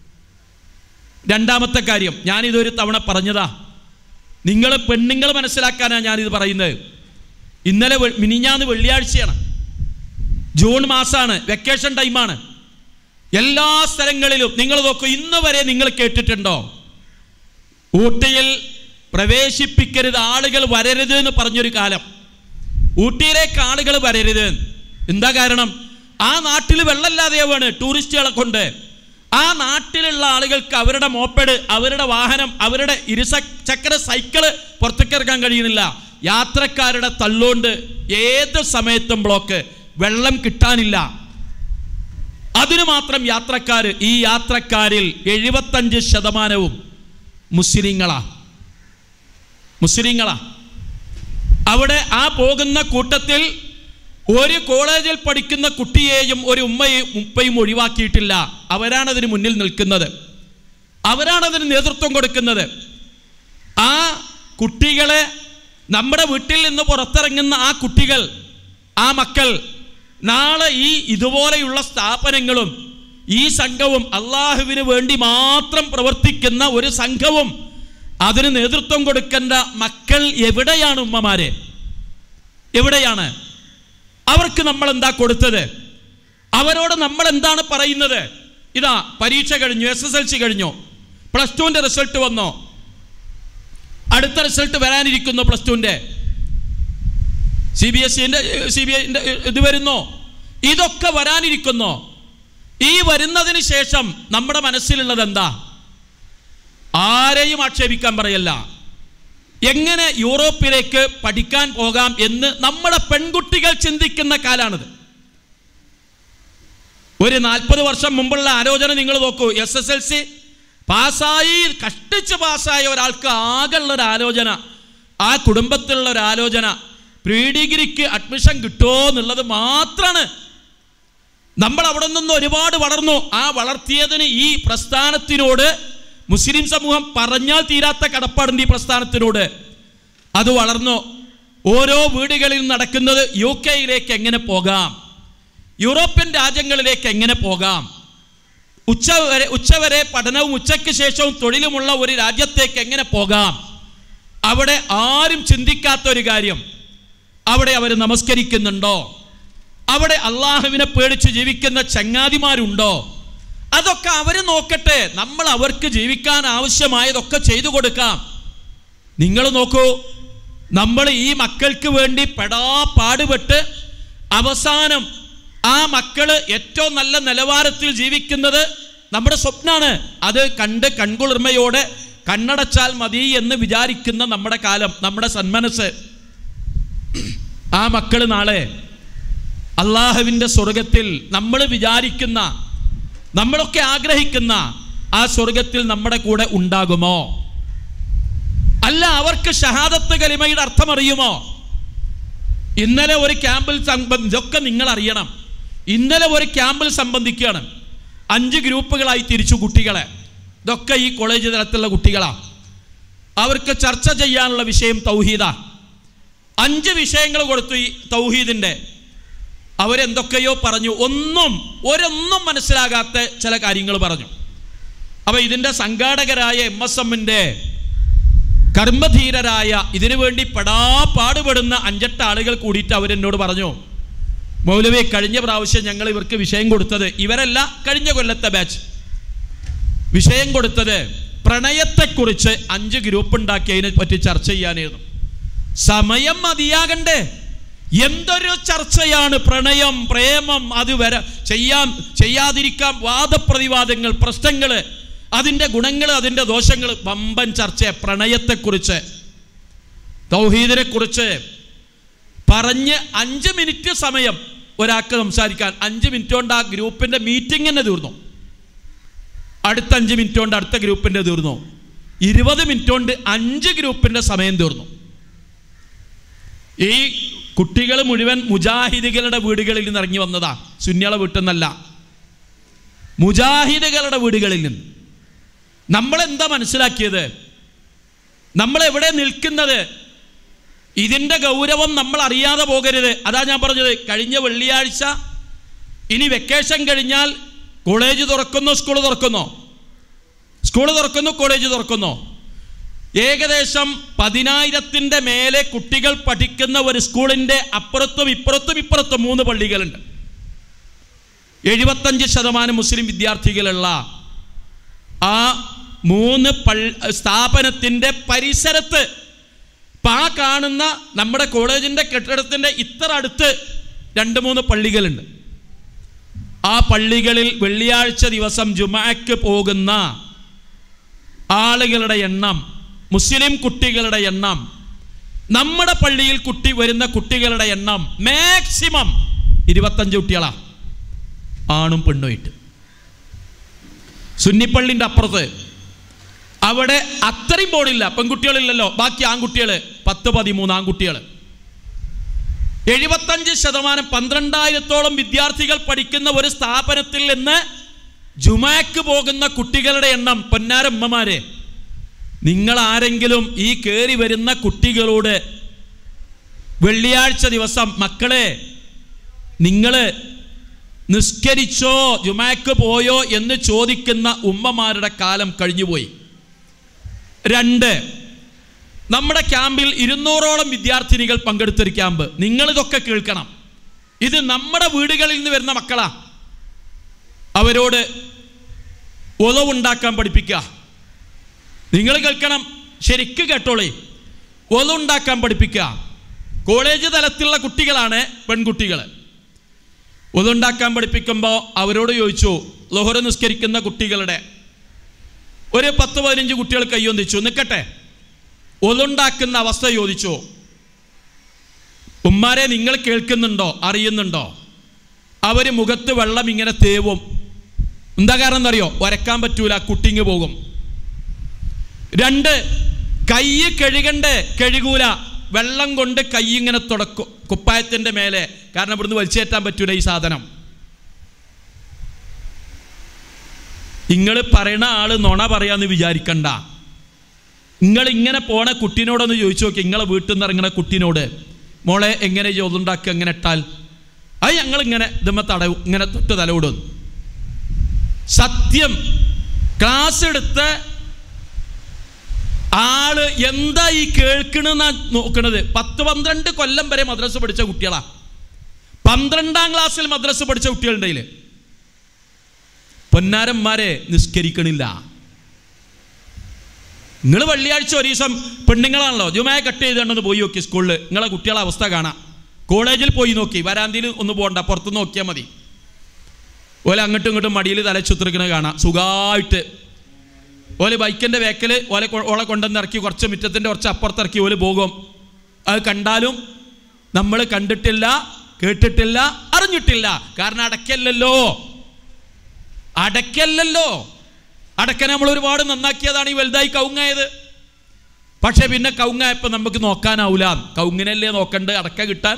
രണ്ടാമത്തെ കാര്യം ഞാനിതൊരു തവണ പറഞ്ഞതാ നിങ്ങൾ പെണ്ണുങ്ങൾ മനസ്സിലാക്കാനാണ് ഞാനിത് പറയുന്നത് ഇന്നലെ വെ- മിനിഞ്ഞാന്ന് വെള്ളിയാഴ്ചയാണ് ജൂൺ മാസമാണ് വെക്കേഷൻ ടൈമാണ് എല്ലാ സ്ഥലങ്ങളിലും നിങ്ങൾ നോക്കൂ ഇന്ന് വരെ നിങ്ങൾ കേട്ടിട്ടുണ്ടോ ഊട്ടിയിൽ പ്രവേശിപ്പിക്കരുത് ആളുകൾ വരരുത് എന്ന് പറഞ്ഞൊരു കാലം ഊട്ടിയിലേക്ക് ആളുകൾ വരരുത് എന്താ കാരണം ആ നാട്ടിൽ വെള്ളമില്ലാതെയാവാണ് ടൂറിസ്റ്റുകളെ കൊണ്ട് ആ നാട്ടിലുള്ള ആളുകൾക്ക് അവരുടെ മോപ്പഡ് അവരുടെ വാഹനം അവരുടെ ഇരുസ ചക്ര സൈക്കിള് പുറത്തേക്ക് ഇറക്കാൻ കഴിയുന്നില്ല യാത്രക്കാരുടെ തള്ളുകൊണ്ട് ഏത് സമയത്തും ബ്ലോക്ക് വെള്ളം കിട്ടാനില്ല അതിനു മാത്രം യാത്രക്കാർ ഈ യാത്രക്കാരിൽ എഴുപത്തഞ്ച് ശതമാനവും മുസ്ലിങ്ങളാ മുസ്ലിങ്ങളാ അവിടെ ആ പോകുന്ന കൂട്ടത്തിൽ ഒരു കോളേജിൽ പഠിക്കുന്ന കുട്ടിയെയും ഒരു ഉമ്മയും ഉപ്പയും ഒഴിവാക്കിയിട്ടില്ല അവരാണ് അതിന് മുന്നിൽ നിൽക്കുന്നത് അവരാണ് അതിന് നേതൃത്വം കൊടുക്കുന്നത് ആ കുട്ടികളെ നമ്മുടെ വീട്ടിൽ നിന്ന് പുറത്തിറങ്ങുന്ന ആ കുട്ടികൾ ആ മക്കൾ നാളെ ഈ ഇതുപോലെയുള്ള സ്ഥാപനങ്ങളും ഈ സംഘവും അള്ളാഹുവിന് വേണ്ടി മാത്രം പ്രവർത്തിക്കുന്ന ഒരു സംഘവും അതിന് നേതൃത്വം കൊടുക്കേണ്ട മക്കൾ എവിടെയാണ് ഉമ്മമാരെ എവിടെയാണ് അവർക്ക് നമ്മൾ എന്താ കൊടുത്തത് അവരോട് നമ്മൾ എന്താണ് പറയുന്നത് ഇതാ പരീക്ഷ കഴിഞ്ഞു എസ് എസ് എൽ സി കഴിഞ്ഞു പ്ലസ് ടുവിന്റെ റിസൾട്ട് വന്നോ അടുത്ത റിസൾട്ട് വരാനിരിക്കുന്നു പ്ലസ് ടുവിന്റെ സി ബി എസ് സിന്റെ സി ബി ഐന്റെ ഇത് വരുന്നോ ഇതൊക്കെ വരാനിരിക്കുന്നു ഈ വരുന്നതിന് ശേഷം നമ്മുടെ മനസ്സിലുള്ളത് എന്താ ആരെയും ആക്ഷേപിക്കാൻ പറയല്ല എങ്ങനെ യൂറോപ്പിലേക്ക് പഠിക്കാൻ പോകാം എന്ന് നമ്മുടെ പെൺകുട്ടികൾ ചിന്തിക്കുന്ന കാലാണിത് ഒരു നാൽപ്പത് വർഷം മുമ്പുള്ള ആലോചന നിങ്ങൾ നോക്കൂ എസ് എസ് എൽ സി പാസ്സായി കഷ്ടിച്ച് പാസ്സായ ഒരാൾക്ക് ആകെയുള്ള ഒരു ആലോചന ആ കുടുംബത്തിലുള്ള ഒരു ആലോചന പ്രീ ഡിഗ്രിക്ക് അഡ്മിഷൻ കിട്ടുമോ എന്നുള്ളത് മാത്രമാണ് നമ്മൾ അവിടെ നിന്ന് ഒരുപാട് വളർന്നു ആ വളർത്തിയതിന് ഈ പ്രസ്ഥാനത്തിനോട് മുസ്ലിം സമൂഹം പറഞ്ഞാൽ തീരാത്ത കടപ്പാടുണ്ട് ഈ പ്രസ്ഥാനത്തിനോട് അത് വളർന്നു ഓരോ വീടുകളിൽ നടക്കുന്നത് യു കെയിലേക്ക് എങ്ങനെ പോകാം യൂറോപ്യൻ രാജ്യങ്ങളിലേക്ക് എങ്ങനെ പോകാം ഉച്ചവരെ ഉച്ചവരെ പഠനവും ഉച്ചയ്ക്ക് ശേഷവും തൊഴിലുമുള്ള ഒരു രാജ്യത്തേക്ക് എങ്ങനെ പോകാം അവിടെ ആരും ചിന്തിക്കാത്ത ഒരു കാര്യം അവിടെ അവർ നമസ്കരിക്കുന്നുണ്ടോ അവിടെ അള്ളാഹുവിനെ പേടിച്ച് ജീവിക്കുന്ന ചങ്ങാതിമാരുണ്ടോ അതൊക്കെ അവർ നോക്കട്ടെ നമ്മൾ അവർക്ക് ജീവിക്കാൻ ആവശ്യമായതൊക്കെ ചെയ്തു കൊടുക്കാം നിങ്ങൾ നോക്കൂ നമ്മൾ ഈ മക്കൾക്ക് വേണ്ടി പെടാ പാടുപെട്ട് അവസാനം ആ മക്കള് ഏറ്റവും നല്ല നിലവാരത്തിൽ ജീവിക്കുന്നത് നമ്മുടെ സ്വപ്നാണ് അത് കണ്ട് കൺകുളിർമയോടെ കണ്ണടച്ചാൽ മതി എന്ന് വിചാരിക്കുന്ന നമ്മുടെ കാലം നമ്മുടെ സന്മനസ് ആ മക്കൾ നാളെ അള്ളാഹുവിൻ്റെ സ്വർഗത്തിൽ നമ്മൾ വിചാരിക്കുന്ന നമ്മളൊക്കെ ആഗ്രഹിക്കുന്ന ആ സ്വർഗത്തിൽ നമ്മുടെ കൂടെ ഉണ്ടാകുമോ അല്ല അവർക്ക് ഷഹാദത്ത് കലിമയുടെ അർത്ഥം അറിയുമോ ഇന്നലെ ഒരു ക്യാമ്പിൽ സംബന്ധ ഇതൊക്കെ നിങ്ങൾ അറിയണം ഇന്നലെ ഒരു ക്യാമ്പിൽ സംബന്ധിക്കുകയാണ് അഞ്ച് ഗ്രൂപ്പുകളായി തിരിച്ചു കുട്ടികളെ ഇതൊക്കെ ഈ കോളേജ് തലത്തിലുള്ള കുട്ടികളാണ് അവർക്ക് ചർച്ച ചെയ്യാനുള്ള വിഷയം തൗഹീദ അഞ്ച് വിഷയങ്ങൾ കൊടുത്തു ഈ തൗഹീദിൻ്റെ അവരെന്തൊക്കെയോ പറഞ്ഞു ഒന്നും ഒരൊന്നും മനസ്സിലാകാത്ത ചില കാര്യങ്ങൾ പറഞ്ഞു അപ്പോൾ ഇതിൻ്റെ സംഘാടകരായ എം എസ് എമ്മിൻ്റെ കർമ്മധീരരായ ഇതിനു വേണ്ടി പെടാ പാടുപെടുന്ന അഞ്ചെട്ട് ആളുകൾ കൂടിയിട്ട് അവരെന്നോട് പറഞ്ഞു മൗലവി കഴിഞ്ഞ പ്രാവശ്യം ഞങ്ങൾ ഇവർക്ക് വിഷയം കൊടുത്തത് ഇവരല്ല കഴിഞ്ഞ കൊല്ലത്തെ ബാച്ച് വിഷയം കൊടുത്തത് പ്രണയത്തെക്കുറിച്ച് അഞ്ച് ഗ്രൂപ്പ് ഉണ്ടാക്കിയതിനെ പറ്റി ചർച്ച ചെയ്യാനായിരുന്നു സമയം മതിയാകണ്ടേ എന്തൊരു ചർച്ചയാണ് പ്രണയം പ്രേമം അത് വരെ ചെയ്യാൻ ചെയ്യാതിരിക്കാം വാദപ്രതിവാദങ്ങൾ പ്രശ്നങ്ങൾ അതിൻ്റെ ഗുണങ്ങൾ അതിൻ്റെ ദോഷങ്ങൾ വമ്പൻ ചർച്ച പ്രണയത്തെക്കുറിച്ച് തൗഹീദിനെ കുറിച്ച് പറഞ്ഞ് അഞ്ച് മിനിറ്റ് സമയം ഒരാൾക്ക് സംസാരിക്കാൻ അഞ്ച് മിനിറ്റ് കൊണ്ട് ആ ഗ്രൂപ്പിൻ്റെ മീറ്റിംഗ് തന്നെ തീർന്നു അടുത്ത അഞ്ച് മിനിറ്റ് കൊണ്ട് അടുത്ത ഗ്രൂപ്പിൻ്റെ തീർന്നു ഇരുപത് മിനിറ്റ് കൊണ്ട് അഞ്ച് ഗ്രൂപ്പിൻ്റെ സമയം തീർന്നു ഈ കുട്ടികൾ മുഴുവൻ മുജാഹിദുകളുടെ വീടുകളിൽ നിന്ന് ഇറങ്ങി വന്നതാ സുന്യാളെ വീട്ടിൽ നിന്നല്ല മുജാഹിദുകളുടെ വീടുകളിൽ നിന്ന് നമ്മൾ എന്താ മനസ്സിലാക്കിയത് നമ്മൾ എവിടെ നിൽക്കുന്നത് ഇതിൻ്റെ ഗൗരവം നമ്മൾ അറിയാതെ പോകരുത് അതാ ഞാൻ പറഞ്ഞത് കഴിഞ്ഞ വെള്ളിയാഴ്ച ഇനി വെക്കേഷൻ കഴിഞ്ഞാൽ കോളേജ് തുറക്കുന്നു സ്കൂൾ തുറക്കുന്നു സ്കൂൾ തുറക്കുന്നു കോളേജ് തുറക്കുന്നു ഏകദേശം പതിനായിരത്തിൻ്റെ മേലെ കുട്ടികൾ പഠിക്കുന്ന ഒരു സ്കൂളിൻ്റെ അപ്പുറത്തും ഇപ്പുറത്തും ഇപ്പുറത്തും മൂന്ന് പള്ളികളുണ്ട് എഴുപത്തഞ്ച് ശതമാനം മുസ്ലിം വിദ്യാർത്ഥികളുള്ള ആ മൂന്ന് പള്ളി സ്ഥാപനത്തിൻ്റെ പരിസരത്ത് ഇപ്പം ആ കാണുന്ന നമ്മുടെ കോളേജിൻ്റെ കെട്ടിടത്തിൻ്റെ ഇത്ര അടുത്ത് രണ്ട് മൂന്ന് പള്ളികളുണ്ട് ആ പള്ളികളിൽ വെള്ളിയാഴ്ച ദിവസം ജുമാക്ക് പോകുന്ന ആളുകളുടെ എണ്ണം മുസ്ലിം കുട്ടികളുടെ എണ്ണം നമ്മുടെ പള്ളിയിൽ കുട്ടി വരുന്ന കുട്ടികളുടെ എണ്ണം മാക്സിമം ഇരുപത്തഞ്ച് കുട്ടികളാ ആണും പെണ്ണുമായിട്ട് സുന്നിപ്പള്ളിൻ്റെ അപ്പുറത്ത് അവിടെ അത്രയും പോണില്ല പെൺകുട്ടികളില്ലല്ലോ ബാക്കി ആൺകുട്ടികൾ പത്ത് പതിമൂന്ന് ആൺകുട്ടികൾ എഴുപത്തഞ്ച് ശതമാനം പന്ത്രണ്ടായിരത്തോളം വിദ്യാർത്ഥികൾ പഠിക്കുന്ന ഒരു സ്ഥാപനത്തിൽ നിന്ന് ജുമാക്ക് പോകുന്ന കുട്ടികളുടെ എണ്ണം പൊന്നാരമ്മമാരെ നിങ്ങൾ ആരെങ്കിലും ഈ കയറി വരുന്ന കുട്ടികളോട് വെള്ളിയാഴ്ച ദിവസം മക്കളെ നിങ്ങൾ നിസ്കരിച്ചോ ജുമാക്ക് പോയോ എന്ന് ചോദിക്കുന്ന ഉമ്മമാരുടെ കാലം കഴിഞ്ഞുപോയി രണ്ട് നമ്മുടെ ക്യാമ്പിൽ ഇരുന്നൂറോളം വിദ്യാർത്ഥിനികൾ പങ്കെടുത്തൊരു ക്യാമ്പ് നിങ്ങളിതൊക്കെ കേൾക്കണം ഇത് നമ്മുടെ വീടുകളിൽ നിന്ന് വരുന്ന മക്കളാ അവരോട് ഒലവുണ്ടാക്കാൻ പഠിപ്പിക്കുക നിങ്ങൾ കേൾക്കണം ശരിക്ക് കേട്ടോളേ ഒലുണ്ടാക്കാൻ പഠിപ്പിക്കുക കോളേജ് തലത്തിലുള്ള കുട്ടികളാണ് പെൺകുട്ടികൾ ഒലുണ്ടാക്കാൻ പഠിപ്പിക്കുമ്പോൾ അവരോട് ചോദിച്ചു ലോഹറ നിസ്കരിക്കുന്ന കുട്ടികളുടെ ഒരു പത്ത് പതിനഞ്ച് കുട്ടികൾ കയ്യൊന്നിച്ചു നിൽക്കട്ടെ ഒലുണ്ടാക്കുന്ന അവസ്ഥ ചോദിച്ചു ഉമ്മാരെ നിങ്ങൾ കേൾക്കുന്നുണ്ടോ അറിയുന്നുണ്ടോ അവർ മുഖത്ത് വെള്ളം ഇങ്ങനെ തേവും എന്താ കാരണം എന്നറിയോ വരക്കാൻ പറ്റൂല കുട്ടിങ് പോകും രണ്ട് കൈ കഴുകണ്ടേ കഴുകൂല വെള്ളം കൊണ്ട് കൈ ഇങ്ങനെ തുടക്കും കുപ്പായത്തിൻ്റെ മേലെ കാരണം ഇവിടുന്ന് വലിച്ചേറ്റാൻ പറ്റൂല ഈ സാധനം നിങ്ങൾ പറയണ ആള് നുണ പറയാന്ന് വിചാരിക്കണ്ട നിങ്ങൾ ഇങ്ങനെ പോണ കുട്ടീനോടൊന്ന് ചോദിച്ചു നോക്കി നിങ്ങളെ വീട്ടിൽ നിന്ന് ഇറങ്ങണ കുട്ടീനോട് മോളെ എങ്ങനെ ചോതുണ്ടാക്കുക എങ്ങനെ ഇട്ടാൽ അത് ഞങ്ങൾ ഇങ്ങനെ ഇതുമ്മ തടവും ഇങ്ങനെ തൊട്ട് തലവിടും സത്യം ക്ലാസ് എടുത്ത് ആള് എന്താ ഈ കേൾക്കണെന്നാ നോക്കണത് പത്ത് പന്ത്രണ്ട് കൊല്ലം വരെ മദ്രസ പഠിച്ച കുട്ടികളാ പന്ത്രണ്ടാം ക്ലാസ്സിൽ മദ്രസ പഠിച്ച കുട്ടികളുണ്ടെങ്കിൽ പൊന്നാരന്മാരെ നിസ്കരിക്കണില്ല നിങ്ങൾ വെള്ളിയാഴ്ച ഒരു ദിവസം പെണ്ണുങ്ങളാണല്ലോ ജുമായ കട്ട് ചെയ്തുകൊണ്ടൊന്ന് പോയി നോക്കി സ്കൂളിൽ നിങ്ങളെ കുട്ടികളെ അവസ്ഥ കാണാം കോളേജിൽ പോയി നോക്കി വരാന്തിയിൽ ഒന്ന് പോകണ്ട പുറത്ത് നോക്കിയാൽ മതി ഓലെ അങ്ങോട്ടും ഇങ്ങോട്ടും മടിയിൽ തലച്ചുത്തിരിക്കണത് കാണാം സുഖമായിട്ട് ഓല് ബൈക്കിൻ്റെ വേക്കൽ ഓലെ കൊ- ഓളെ കൊണ്ടുവന്ന് ഇറക്കി കുറച്ച് മുറ്റത്തിൻ്റെ കുറച്ച് അപ്പുറത്തിറക്കി ഓല് പോകും അത് കണ്ടാലും നമ്മൾ കണ്ടിട്ടില്ല കേട്ടിട്ടില്ല അറിഞ്ഞിട്ടില്ല കാരണം അടക്കല്ലല്ലോ അടക്കല്ലല്ലോ അടക്ക നമ്മൾ ഒരുപാട് നന്നാക്കിയതാണ് ഈ വലുതായി കവുങ്ങായത് പക്ഷെ പിന്നെ കൗങ്ങായപ്പോ നമുക്ക് നോക്കാനാവൂല കൗങ്ങിനല്ലേ നോക്കണ്ട് അടക്ക കിട്ടാൻ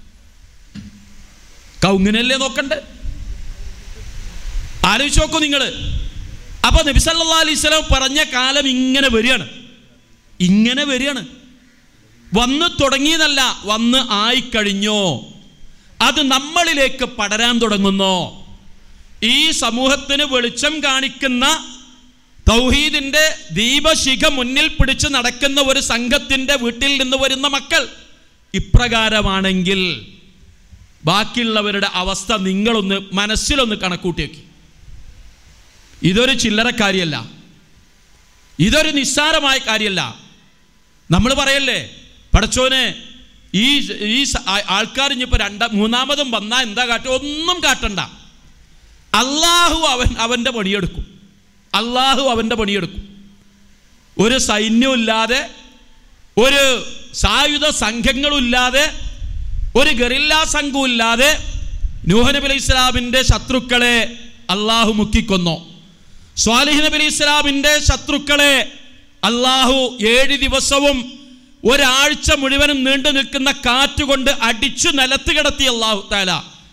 കൗങ്ങിനല്ലേ നോക്കണ്ട് ആലോചിച്ച് നോക്കൂ നിങ്ങൾ അപ്പൊ നബി സല്ലല്ലാഹു അലൈഹി വസല്ലം പറഞ്ഞ കാലം ഇങ്ങനെ വരികയാണ് ഇങ്ങനെ വരികയാണ് വന്ന് തുടങ്ങിയതല്ല വന്ന് ആയിക്കഴിഞ്ഞോ അത് നമ്മളിലേക്ക് പടരാൻ തുടങ്ങുന്നു ഈ സമൂഹത്തിന് വെളിച്ചം കാണിക്കുന്ന തൗഹീദിന്റെ ദീപശിഖ മുന്നിൽ പിടിച്ച് നടക്കുന്ന ഒരു സംഘത്തിന്റെ വീട്ടിൽ നിന്ന് വരുന്ന മക്കൾ ഇപ്രകാരമാണെങ്കിൽ ബാക്കിയുള്ളവരുടെ അവസ്ഥ നിങ്ങളൊന്ന് മനസ്സിലൊന്ന് കണക്കൂട്ടി വെക്കി ഇതൊരു ചില്ലറ കാര്യമല്ല ഇതൊരു നിസ്സാരമായ കാര്യമല്ല നമ്മൾ പറയല്ലേ പടച്ചോനെ ഈ ഈ ആൾക്കാർ ഇനിയിപ്പോൾ രണ്ട മൂന്നാമതും വന്നാൽ എന്താ കാട്ടുക ഒന്നും കാട്ടണ്ട അള്ളാഹു അവൻ അവൻ്റെ പണിയെടുക്കും അള്ളാഹു അവൻ്റെ പണിയെടുക്കും ഒരു സൈന്യമില്ലാതെ ഒരു സായുധ സംഘങ്ങളുമില്ലാതെ ഒരു ഗറില്ലാ സംഘമില്ലാതെ നൂഹ് നബി അലൈഹി ഇസ്ലാമിൻ്റെ ശത്രുക്കളെ അള്ളാഹു മുക്കിക്കൊന്നു സ്വാലിഹ് നബി അലൈഹി ഇസ്ലാമിൻ്റെ ശത്രുക്കളെ അള്ളാഹു ഏഴ് ദിവസവും ഒരാഴ്ച മുഴുവനും നീണ്ടു നിൽക്കുന്ന കാറ്റുകൊണ്ട് അടിച്ചു നിലത്ത് കിടത്തി അള്ളാഹു താല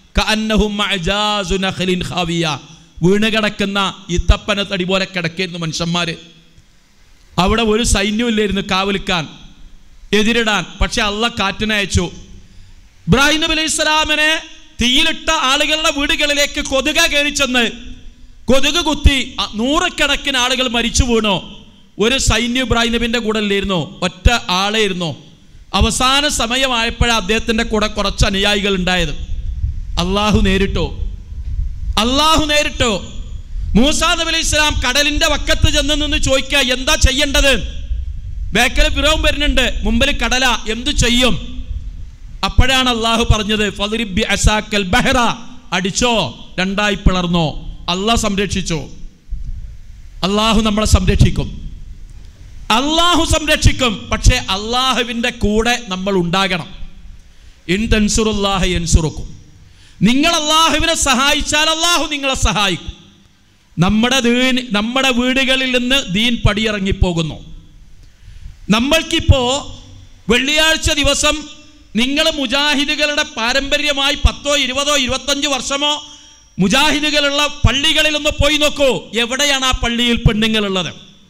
വീണ് കിടക്കുന്ന ഇത്തപ്പന തടി പോലെ കിടക്കായിരുന്നു മനുഷ്യന്മാര് അവിടെ ഒരു സൈന്യമില്ലായിരുന്നു കാവലിക്കാൻ എതിരിടാൻ പക്ഷെ അള്ള കാറ്റിനെ അയച്ചു ഇബ്രാഹിം നബി അലൈഹി സ്വലാമിനെ തീയിലിട്ട ആളുകളുടെ വീടുകളിലേക്ക് കൊതുക കയറി ചെന്ന് കൊതുക് കുത്തി നൂറുകണക്കിന് ആളുകൾ മരിച്ചു വീണോ ഒരു സൈന്യം ഇബ്രാഹിം നബിന്റെ കൂടെ ഇല്ലായിരുന്നു ഒറ്റ ആളായിരുന്നു അവസാന സമയമായപ്പോഴാണ് അദ്ദേഹത്തിന്റെ കൂടെ കുറച്ച് അനുയായികൾ ഉണ്ടായത് അള്ളാഹു നേരിട്ടോ അള്ളാഹു നേരിട്ടോ മൂസാ നബി അലൈഹി ഇസ്ലാം കടലിന്റെ വക്കത്ത് ചെന്ന് നിന്ന് ചോദിക്കുക എന്താ ചെയ്യേണ്ടത് ബേക്കൽ വിറവും വരുന്നുണ്ട് മുമ്പിൽ കടല എന്തു ചെയ്യും അപ്പോഴാണ് അള്ളാഹു പറഞ്ഞത് ഫദ്രിബി അസാക്കൽ ബഹ്റ അടിച്ചോ രണ്ടായി പിളർന്നോ അള്ളാഹ് സംരക്ഷിച്ചു അള്ളാഹു നമ്മളെ സംരക്ഷിക്കും അള്ളാഹു സംരക്ഷിക്കും പക്ഷേ അള്ളാഹുവിൻ്റെ കൂടെ നമ്മൾ ഉണ്ടാകണം ഇൻ തൻസുറുല്ലാഹ എൻസുറുക്കും നിങ്ങൾ അള്ളാഹുവിനെ സഹായിച്ചാൽ അള്ളാഹു നിങ്ങളെ സഹായിക്കും നമ്മുടെ ദീൻ നമ്മുടെ വീടുകളിൽ നിന്ന് ദീൻ പടിയിറങ്ങിപ്പോകുന്നു നമ്മൾക്കിപ്പോ വെള്ളിയാഴ്ച ദിവസം നിങ്ങൾ മുജാഹിദുകളുടെ പാരമ്പര്യമായി പത്തോ ഇരുപതോ ഇരുപത്തഞ്ച് വർഷമോ മുജാഹിദുകളുള്ള പള്ളികളിൽ ഒന്ന് പോയി നോക്കൂ എവിടെയാണ് ആ പള്ളിയിൽ പെണ്ണുങ്ങളുള്ളത്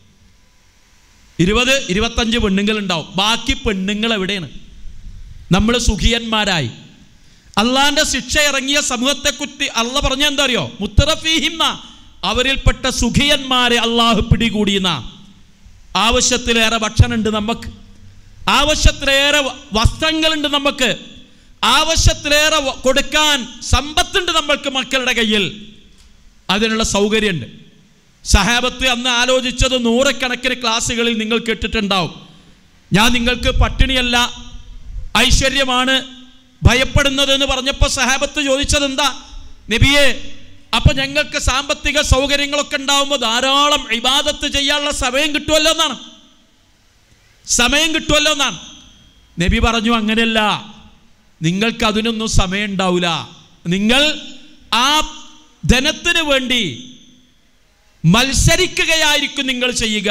ഇരുപത് ഇരുപത്തഞ്ച് പെണ്ണുങ്ങൾ ഉണ്ടാവും ബാക്കി പെണ്ണുങ്ങൾ എവിടെയാണ് നമ്മൾ സുഖിയന്മാരായി അള്ളാന്റെ ശിക്ഷ ഇറങ്ങിയ സമൂഹത്തെ കുറ്റി അള്ള പറഞ്ഞ എന്താ അറിയോ മുത്തറഫീഹിന്ന അവരിൽപ്പെട്ട സുഖിയന്മാരെ അള്ളാഹു പിടികൂടിയെന്ന ആവശ്യത്തിലേറെ ഭക്ഷണമുണ്ട് നമുക്ക് ആവശ്യത്തിലേറെ വസ്ത്രങ്ങളുണ്ട് നമുക്ക് ആവശ്യത്തിലേറെ കൊടുക്കാൻ സമ്പത്തുണ്ട് നമ്മൾക്ക് മക്കളുടെ കയ്യിൽ അതിനുള്ള സൗകര്യമുണ്ട് സഹാബത്ത് അന്ന് ആലോചിച്ചത് നൂറുകണക്കിന് ക്ലാസ്സുകളിൽ നിങ്ങൾ കേട്ടിട്ടുണ്ടാവും ഞാൻ നിങ്ങൾക്ക് പട്ടിണിയല്ല ഐശ്വര്യമാണ് ഭയപ്പെടുന്നത് എന്ന് പറഞ്ഞപ്പോൾ സഹാബത്ത് ചോദിച്ചത് എന്താ നബിയെ അപ്പൊ ഞങ്ങൾക്ക് സാമ്പത്തിക സൗകര്യങ്ങളൊക്കെ ഉണ്ടാവുമ്പോൾ ധാരാളം ഇബാദത്ത് ചെയ്യാനുള്ള സമയം കിട്ടുമല്ലോ എന്നാണ് സമയം കിട്ടുമല്ലോ എന്നാണ് നബി പറഞ്ഞു അങ്ങനെയല്ല നിങ്ങൾക്ക് അതിനൊന്നും സമയം ഉണ്ടാവില്ല നിങ്ങൾ ആ ധനത്തിന് വേണ്ടി മത്സരിക്കുകയായിരിക്കും നിങ്ങൾ ചെയ്യുക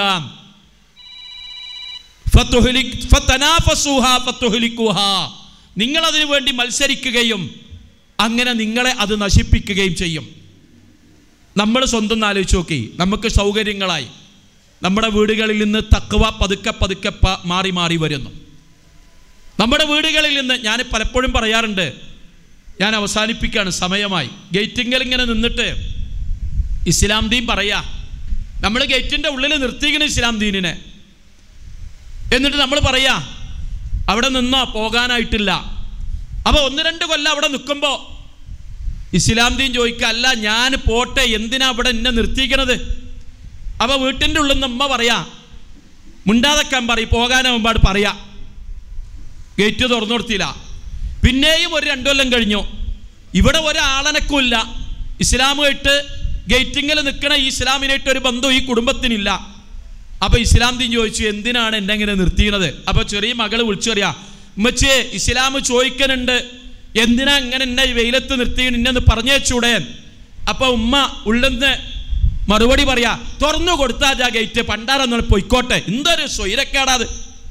നിങ്ങൾ അതിനു വേണ്ടി മത്സരിക്കുകയും അങ്ങനെ നിങ്ങളെ അത് നശിപ്പിക്കുകയും ചെയ്യും നമ്മൾ സ്വന്തം ആലോചിച്ച് നോക്കി നമുക്ക് സൗകര്യങ്ങളായി നമ്മുടെ വീടുകളിൽ നിന്ന് തക്കുവ പതുക്കെ പതുക്കെ മാറി മാറി വരുന്നു നമ്മുടെ വീടുകളിൽ നിന്ന് ഞാൻ പലപ്പോഴും പറയാറുണ്ട് ഞാൻ അവസാനിപ്പിക്കുകയാണ് സമയമായി ഗേറ്റിങ്കൽ ഇങ്ങനെ നിന്നിട്ട് ഇസ്ലാം ദീൻ പറയാ നമ്മൾ ഗേറ്റിൻ്റെ ഉള്ളിൽ നിർത്തിക്കണം ഇസ്ലാം ദീനിനെ എന്നിട്ട് നമ്മൾ പറയാ അവിടെ നിന്നോ പോകാനായിട്ടില്ല അപ്പോൾ ഒന്ന് രണ്ട് കൊല്ലം അവിടെ നിൽക്കുമ്പോൾ ഇസ്ലാം ദീൻ ചോദിക്കുക അല്ല ഞാൻ പോട്ടെ എന്തിനാ അവിടെ എന്നെ നിർത്തിക്കണത് അപ്പോൾ വീട്ടിൻ്റെ ഉള്ളിൽ നിന്ന് ഉമ്മ പറയാ മുണ്ടാതെക്കാൻ പറയും പോകാനാവുമ്പാട് പറയാ ഗേറ്റ് തുറന്നു കൊടുത്തില്ല പിന്നെയും ഒരു രണ്ടു കൊല്ലം കഴിഞ്ഞു ഇവിടെ ഒരാളനക്കുമില്ല ഇസ്ലാമുമായിട്ട് ഗേറ്റിങ്ങിൽ നിൽക്കണ ഈ ഇസ്ലാമിനായിട്ട് ഒരു ബന്ധം ഈ കുടുംബത്തിനില്ല അപ്പൊ ഇസ്ലാം തീൻ ചോദിച്ചു എന്തിനാണ് എന്നെ ഇങ്ങനെ നിർത്തിയത് അപ്പൊ ചെറിയ മകള് വിളിച്ചു പറയാ ഉമ്മച്ചേ ഇസ്ലാം ചോദിക്കുന്നുണ്ട് എന്തിനാ ഇങ്ങനെ എന്നെ വെയിലത്ത് നിർത്തി എന്നെ പറഞ്ഞേച്ചൂടെ അപ്പൊ ഉമ്മ ഉള്ളിന്ന് മറുപടി പറയാ തുറന്നു കൊടുത്താ ആ ഗേറ്റ് പണ്ടാരെന്നുള്ള പൊയ്ക്കോട്ടെ എന്തൊരു സ്വൈരക്കേടാത്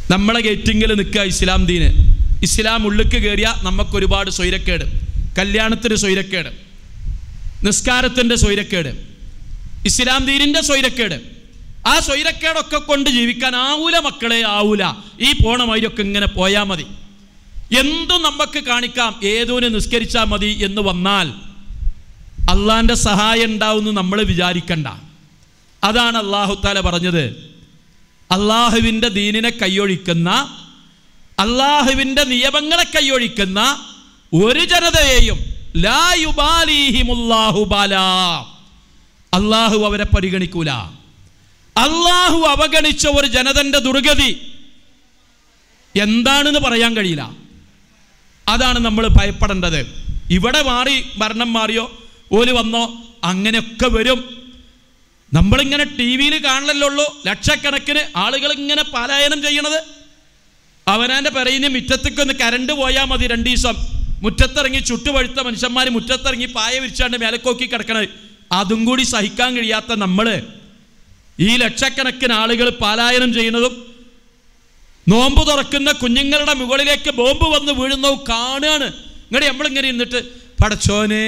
നമ്മളെ ഗേറ്റിങ്ങിൽ നിൽക്കുക ഇസ്ലാം ദീന് ഇസ്ലാം ഉള്ളിക്ക് കയറിയ നമുക്ക് ഒരുപാട് സ്വൈരക്കേട് കല്യാണത്തിന് സ്വൈരക്കേട് നിസ്കാരത്തിൻ്റെ സ്വൈരക്കേട് ഇസ്ലാം ദീനിൻ്റെ സ്വൈരക്കേട് ആ സ്വൈരക്കേടൊക്കെ കൊണ്ട് ജീവിക്കാൻ ആവൂല മക്കളെ ആവൂല ഈ പോണ മാതിരിയൊക്കെ ഇങ്ങനെ പോയാൽ മതി എന്തും നമുക്ക് കാണിക്കാം ഏതോന് നിസ്കരിച്ചാൽ മതി എന്ന് വന്നാൽ അള്ളാന്റെ സഹായം ഉണ്ടാവുമെന്ന് നമ്മൾ വിചാരിക്കണ്ട അതാണ് അള്ളാഹു താല പറഞ്ഞത് അള്ളാഹുവിൻ്റെ ദീനിനെ കൈയൊഴിക്കുന്ന അള്ളാഹുവിൻ്റെ നിയമങ്ങളെ കൈയൊഴിക്കുന്ന ഒരു ജനതയെയും ലാ യുബാലിഹിമുല്ലാഹു ബാലാ അള്ളാഹു അവരെ പരിഗണിക്കൂല അള്ളാഹു അവഗണിച്ച ഒരു ജനതന്റെ ദുർഗതി എന്താണെന്ന് പറയാൻ കഴിയില്ല അതാണ് നമ്മൾ ഭയപ്പെടേണ്ടത് ഇവിടെ മാറി ഭരണം മാറിയോ ഓല് വന്നോ അങ്ങനെയൊക്കെ വരും നമ്മളിങ്ങനെ ടി വിയിൽ കാണലല്ലുള്ളൂ ലക്ഷക്കണക്കിന് ആളുകൾ ഇങ്ങനെ പലായനം ചെയ്യണത് അവനാൻ്റെ പെരയിന് മുറ്റത്തേക്ക് ഒന്ന് കരണ്ട് പോയാൽ മതി രണ്ട് ദിവസം മുറ്റത്തിറങ്ങി ചുട്ടുപഴുത്ത മനുഷ്യന്മാർ മുറ്റത്തിറങ്ങി പായ വിരിച്ചാണ്ട് മേലക്കോക്കി കിടക്കണത് അതും കൂടി സഹിക്കാൻ കഴിയാത്ത നമ്മൾ ഈ ലക്ഷക്കണക്കിന് ആളുകൾ പലായനം ചെയ്യുന്നതും നോമ്പ് തുറക്കുന്ന കുഞ്ഞുങ്ങളുടെ മുകളിലേക്ക് ബോംബ് വന്ന് വീഴുന്നതും കാണുകയാണ് ഇങ്ങടെ നമ്മളിങ്ങനെ ഇരുന്നിട്ട് പടച്ചോനേ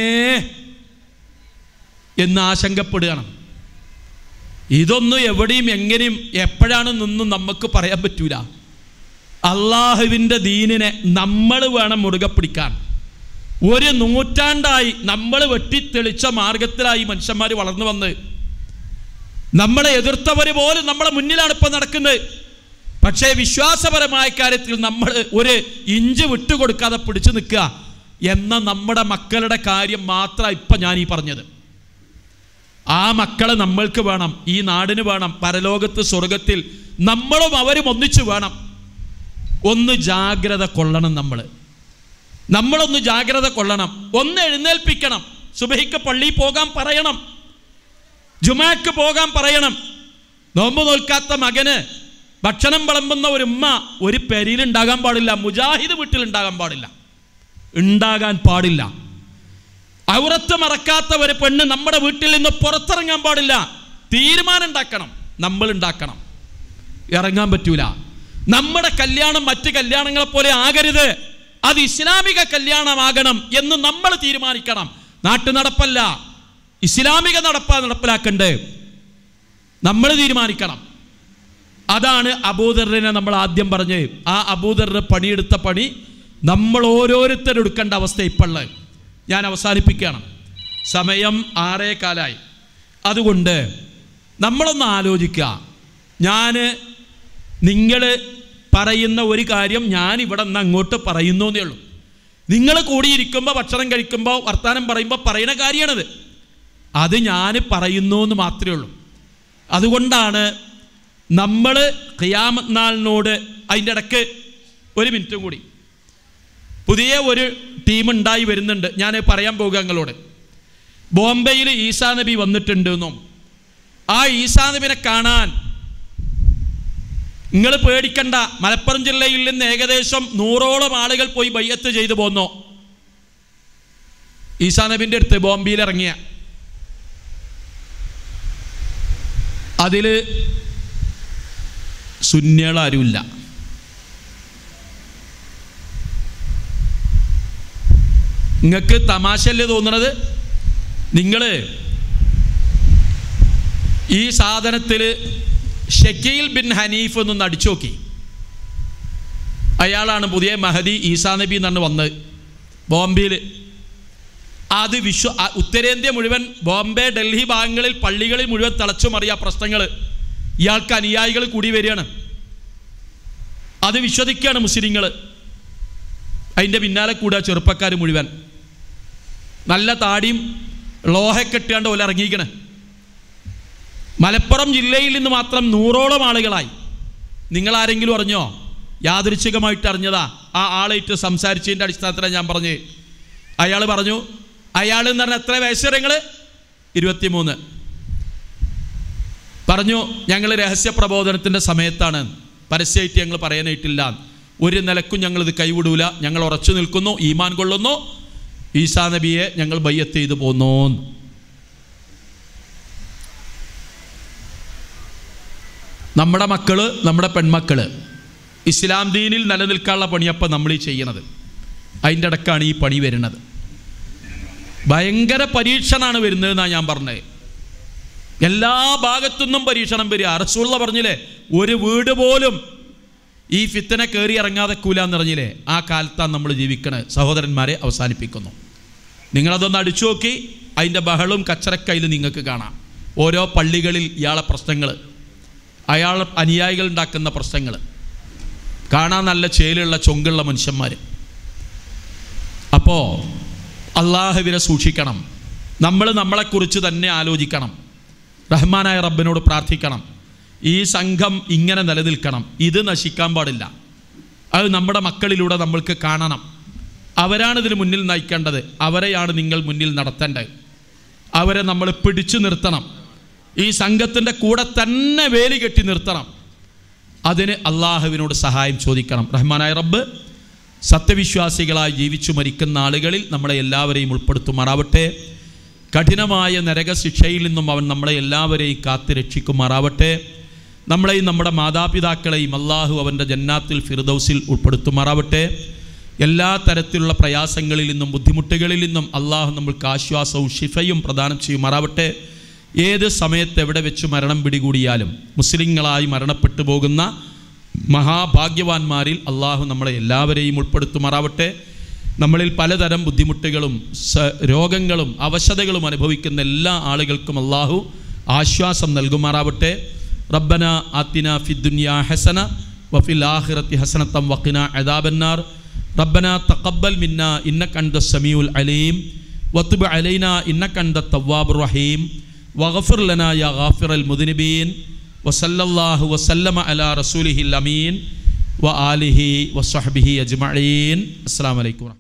എന്ന് ആശങ്കപ്പെടുകയാണ് ഇതൊന്നും എവിടെയും എങ്ങനെയും എപ്പോഴാണെന്നൊന്നും നമുക്ക് പറയാൻ പറ്റൂല അള്ളാഹുവിൻ്റെ ദീനിനെ നമ്മൾ വേണം മുറുകെ പിടിക്കാൻ ഒരു നൂറ്റാണ്ടായി നമ്മൾ വെട്ടിത്തെളിച്ച മാർഗത്തിലായി മനുഷ്യന്മാർ വളർന്നു വന്ന് നമ്മളെ എതിർത്തവർ പോലും നമ്മളെ മുന്നിലാണ് ഇപ്പം നടക്കുന്നത് പക്ഷേ വിശ്വാസപരമായ കാര്യത്തിൽ നമ്മൾ ഒരു ഇഞ്ച് വിട്ടുകൊടുക്കാതെ പിടിച്ചു നിൽക്കുക എന്ന നമ്മുടെ മക്കളുടെ കാര്യം മാത്രമാണ് ഇപ്പം ഞാൻ ഈ പറഞ്ഞത് ആ മക്കളെ നമ്മൾക്ക് വേണം ഈ നാടിന് വേണം പരലോകത്ത് സ്വർഗത്തിൽ നമ്മളും അവരും ഒന്നിച്ചു വേണം ഒന്ന് ജാഗ്രത കൊള്ളണം നമ്മൾ നമ്മളൊന്ന് ജാഗ്രത കൊള്ളണം ഒന്ന് എഴുന്നേൽപ്പിക്കണം സുബഹിക്ക് പള്ളിയിൽ പോകാൻ പറയണം ജുമാക്ക് പോകാൻ പറയണം നോമ്പ് നോൽക്കാത്ത മകന് ഭക്ഷണം വിളമ്പുന്ന ഒരു ഉമ്മ ഒരു പെരിയിൽ ഉണ്ടാകാൻ പാടില്ല മുജാഹിദ് വീട്ടിൽ ഉണ്ടാകാൻ പാടില്ല ഉണ്ടാകാൻ പാടില്ല ഔറത്ത് മറക്കാത്ത ഒരു പെണ്ണ് നമ്മുടെ വീട്ടിൽ നിന്ന് പുറത്തിറങ്ങാൻ പാടില്ല തീരുമാനം ഉണ്ടാക്കണം നമ്മൾ ഉണ്ടാക്കണം ഇറങ്ങാൻ പറ്റൂല നമ്മുടെ കല്യാണം മറ്റ് കല്യാണങ്ങളെ പോലെ ആകരുത് അത് ഇസ്ലാമിക കല്യാണമാകണം എന്ന് നമ്മൾ തീരുമാനിക്കണം നാട്ടു നടപ്പല്ല ഇസ്ലാമിക നടപ്പാ നടപ്പിലാക്കണ്ടേ നമ്മൾ തീരുമാനിക്കണം അതാണ് അബൂദറിനെ നമ്മൾ ആദ്യം പറഞ്ഞ് ആ അബൂദറിന് പണിയെടുത്ത പണി നമ്മൾ ഓരോരുത്തരും എടുക്കേണ്ട അവസ്ഥ ഇപ്പോഴുള്ളത് ഞാൻ അവസാനിപ്പിക്കുകയാണ് സമയം ആറേ കാലായി അതുകൊണ്ട് നമ്മളൊന്ന് ആലോചിക്കുക ഞാൻ നിങ്ങൾ പറയുന്ന ഒരു കാര്യം ഞാൻ ഇവിടെ നിന്ന് അങ്ങോട്ട് പറയുന്നു എന്നേ ഉള്ളൂ നിങ്ങൾ കൂടിയിരിക്കുമ്പോൾ ഭക്ഷണം കഴിക്കുമ്പോൾ വർത്തമാനം പറയുമ്പോൾ പറയുന്ന കാര്യമാണത് അത് ഞാൻ പറയുന്നു എന്ന് മാത്രമേ ഉള്ളൂ അതുകൊണ്ടാണ് നമ്മൾ ഖിയാമത്ത് നാളിനോട് അതിൻ്റെ ഇടയ്ക്ക് ഒരു മിനിറ്റും കൂടി പുതിയ ഒരു ടീം ഉണ്ടായി വരുന്നുണ്ട് ഞാൻ പറയാൻ പോകുക നിങ്ങളോട് ബോംബെയിൽ ഈസാ നബി വന്നിട്ടുണ്ട് എന്നും ആ ഈസാ നബിനെ കാണാൻ നിങ്ങൾ പേടിക്കണ്ട മലപ്പുറം ജില്ലയിൽ നിന്ന് ഏകദേശം നൂറോളം ആളുകൾ പോയി ബയ്യത്ത് ചെയ്തു പോന്നു ഈസാ നബിൻ്റെ അടുത്ത് ബോംബെയിൽ ഇറങ്ങിയ അതിൽ സുന്യകളാരുമില്ല നിങ്ങൾക്ക് തമാശയല്ലേ തോന്നണത് നിങ്ങൾ ഈ സാധനത്തിൽ ഷക്കീൽ ബിൻ ഹനീഫ് എന്നൊന്ന് അടിച്ചു നോക്കി അയാളാണ് പുതിയ മഹദി ഈസാ നബി എന്നാണ് വന്നത് ബോംബെയിൽ അത് വിശ്വ ആ- ഉത്തരേന്ത്യ മുഴുവൻ ബോംബെ ഡൽഹി ഭാഗങ്ങളിൽ പള്ളികളിൽ മുഴുവൻ തിളച്ചു മറിയ പ്രശ്നങ്ങൾ ഇയാൾക്ക് അനുയായികൾ കൂടി വരികയാണ് അത് വിശ്വസിക്കുകയാണ് മുസ്ലിങ്ങൾ അതിൻ്റെ പിന്നാലെ കൂടുക ചെറുപ്പക്കാർ മുഴുവൻ നല്ല താടിയും ലോഹക്കെട്ടാണ്ട് പോലെ ഇറങ്ങിയിരിക്കണേ മലപ്പുറം ജില്ലയിൽ നിന്ന് മാത്രം നൂറോളം ആളുകളായി നിങ്ങൾ ആരെങ്കിലും അറിഞ്ഞോ യാദൃച്ഛികമായിട്ട് അറിഞ്ഞതാ ആ ആളായിട്ട് സംസാരിച്ചതിൻ്റെ അടിസ്ഥാനത്തിലാണ് ഞാൻ പറഞ്ഞ് അയാൾ പറഞ്ഞു അയാൾ എന്ന് പറഞ്ഞാൽ എത്ര വയസ്സ് നിങ്ങൾ ഇരുപത്തിമൂന്ന് പറഞ്ഞു ഞങ്ങൾ രഹസ്യ പ്രബോധനത്തിൻ്റെ സമയത്താണ് പരസ്യമായിട്ട് ഞങ്ങൾ പറയാനായിട്ടില്ല ഒരു നിലക്കും ഞങ്ങളിത് കൈവിടൂല ഞങ്ങൾ ഉറച്ചു നിൽക്കുന്നു ഈമാൻ കൊള്ളുന്നു ഈസാ നബിയെ ഞങ്ങൾ ബയ്യത്ത് ചെയ്തു പോന്നു നമ്മുടെ മക്കള് നമ്മുടെ പെൺമക്കള് ഇസ്ലാം ദീനിൽ നിലനിൽക്കാനുള്ള പണിയപ്പം നമ്മൾ ഈ ചെയ്യണത് അതിൻ്റെ ഇടക്കാണ് ഈ പണി വരുന്നത് ഭയങ്കര പരീക്ഷണമാണ് വരുന്നതെന്നാണ് ഞാൻ പറഞ്ഞത് എല്ലാ ഭാഗത്തുനിന്നും പരീക്ഷണം വരിക അറസുള്ള പറഞ്ഞില്ലേ ഒരു വീട് പോലും ഈ ഫിത്തനെ കയറി ഇറങ്ങാതെ കൂലാന്ന് പറഞ്ഞില്ലേ ആ കാലത്താണ് നമ്മൾ ജീവിക്കണത് സഹോദരന്മാരെ അവസാനിപ്പിക്കുന്നു നിങ്ങളതൊന്ന് അടിച്ചു നോക്കി അതിൻ്റെ ബഹളും കച്ചറക്കയിൽ നിങ്ങൾക്ക് കാണാം ഓരോ പള്ളികളിൽ ഇയാളെ പ്രശ്നങ്ങൾ അയാൾ അനുയായികൾ ഉണ്ടാക്കുന്ന പ്രശ്നങ്ങൾ കാണാൻ നല്ല ചേലുള്ള ചൊങ്കുള്ള മനുഷ്യന്മാർ അപ്പോൾ അള്ളാഹുവിനെ സൂക്ഷിക്കണം നമ്മൾ നമ്മളെക്കുറിച്ച് തന്നെ ആലോചിക്കണം റഹ്മാനായ റബ്ബിനോട് പ്രാർത്ഥിക്കണം ഈ സംഘം ഇങ്ങനെ നിലനിൽക്കണം ഇത് നശിക്കാൻ പാടില്ല അത് നമ്മുടെ മക്കളിലൂടെ നമ്മൾക്ക് കാണണം അവരാണ് ഇതിന് മുന്നിൽ നയിക്കേണ്ടത് അവരെയാണ് നിങ്ങൾ മുന്നിൽ നടത്തേണ്ടത് അവരെ നമ്മൾ പിടിച്ചു നിർത്തണം ഈ സംഘത്തിൻ്റെ കൂടെ തന്നെ വേലി കെട്ടി നിർത്തണം അതിന് അള്ളാഹുവിനോട് സഹായം ചോദിക്കണം റഹ്മാനായ റബ്ബ് സത്യവിശ്വാസികളായി ജീവിച്ചു മരിക്കുന്ന ആളുകളിൽ നമ്മളെ എല്ലാവരെയും ഉൾപ്പെടുത്തുമാറാവട്ടെ കഠിനമായ നരകശിക്ഷയിൽ നിന്നും അവൻ നമ്മളെ എല്ലാവരെയും കാത്തു രക്ഷിക്കുമാറാവട്ടെ നമ്മളെയും നമ്മുടെ മാതാപിതാക്കളെയും അള്ളാഹു അവൻ്റെ ജന്നാത്തിൽ ഫിർദൌസിൽ ഉൾപ്പെടുത്തുമാറാവട്ടെ എല്ലാ തരത്തിലുള്ള പ്രയാസങ്ങളിൽ നിന്നും ബുദ്ധിമുട്ടുകളിൽ നിന്നും അള്ളാഹു നമ്മൾക്ക് ആശ്വാസവും ഷിഫയും പ്രദാനം ചെയ്യുമാറാവട്ടെ ഏത് സമയത്ത് എവിടെ വെച്ച് മരണം പിടികൂടിയാലും മുസ്ലിങ്ങളായി മരണപ്പെട്ടു പോകുന്ന മഹാഭാഗ്യവാന്മാരിൽ അള്ളാഹു നമ്മളെ എല്ലാവരെയും ഉൾപ്പെടുത്തുമാറാവട്ടെ നമ്മളിൽ പലതരം ബുദ്ധിമുട്ടുകളും സ- രോഗങ്ങളും അവശതകളും അനുഭവിക്കുന്ന എല്ലാ ആളുകൾക്കും അള്ളാഹു ആശ്വാസം നൽകുമാറാവട്ടെ റബ്ബന ആത്തിന ഫിദ്ദുനിയ ഹസന വഫിൽ ആഖിറത്തി ഹസനത്തം വഖിന അദാബന്നാർ റബ്ബന തഖബ്ബൽ മിന്ന ഇന്നക അൻത സമീഉൽ അലീം വത്തുബ് അലൈന ഇന്നക അൻത തവ്വാബുർ റഹീം വഗഫിർ ലനാ യാ ഗാഫിറൽ മുദ്നിബീൻ വസല്ലല്ലാഹു വസല്ലമ അലാ റസൂലിഹിൽ അമീൻ വ ആലിഹി വസ്വഹ്ബിഹി അജ്മഈൻ അസ്സലാമു അലൈക്കും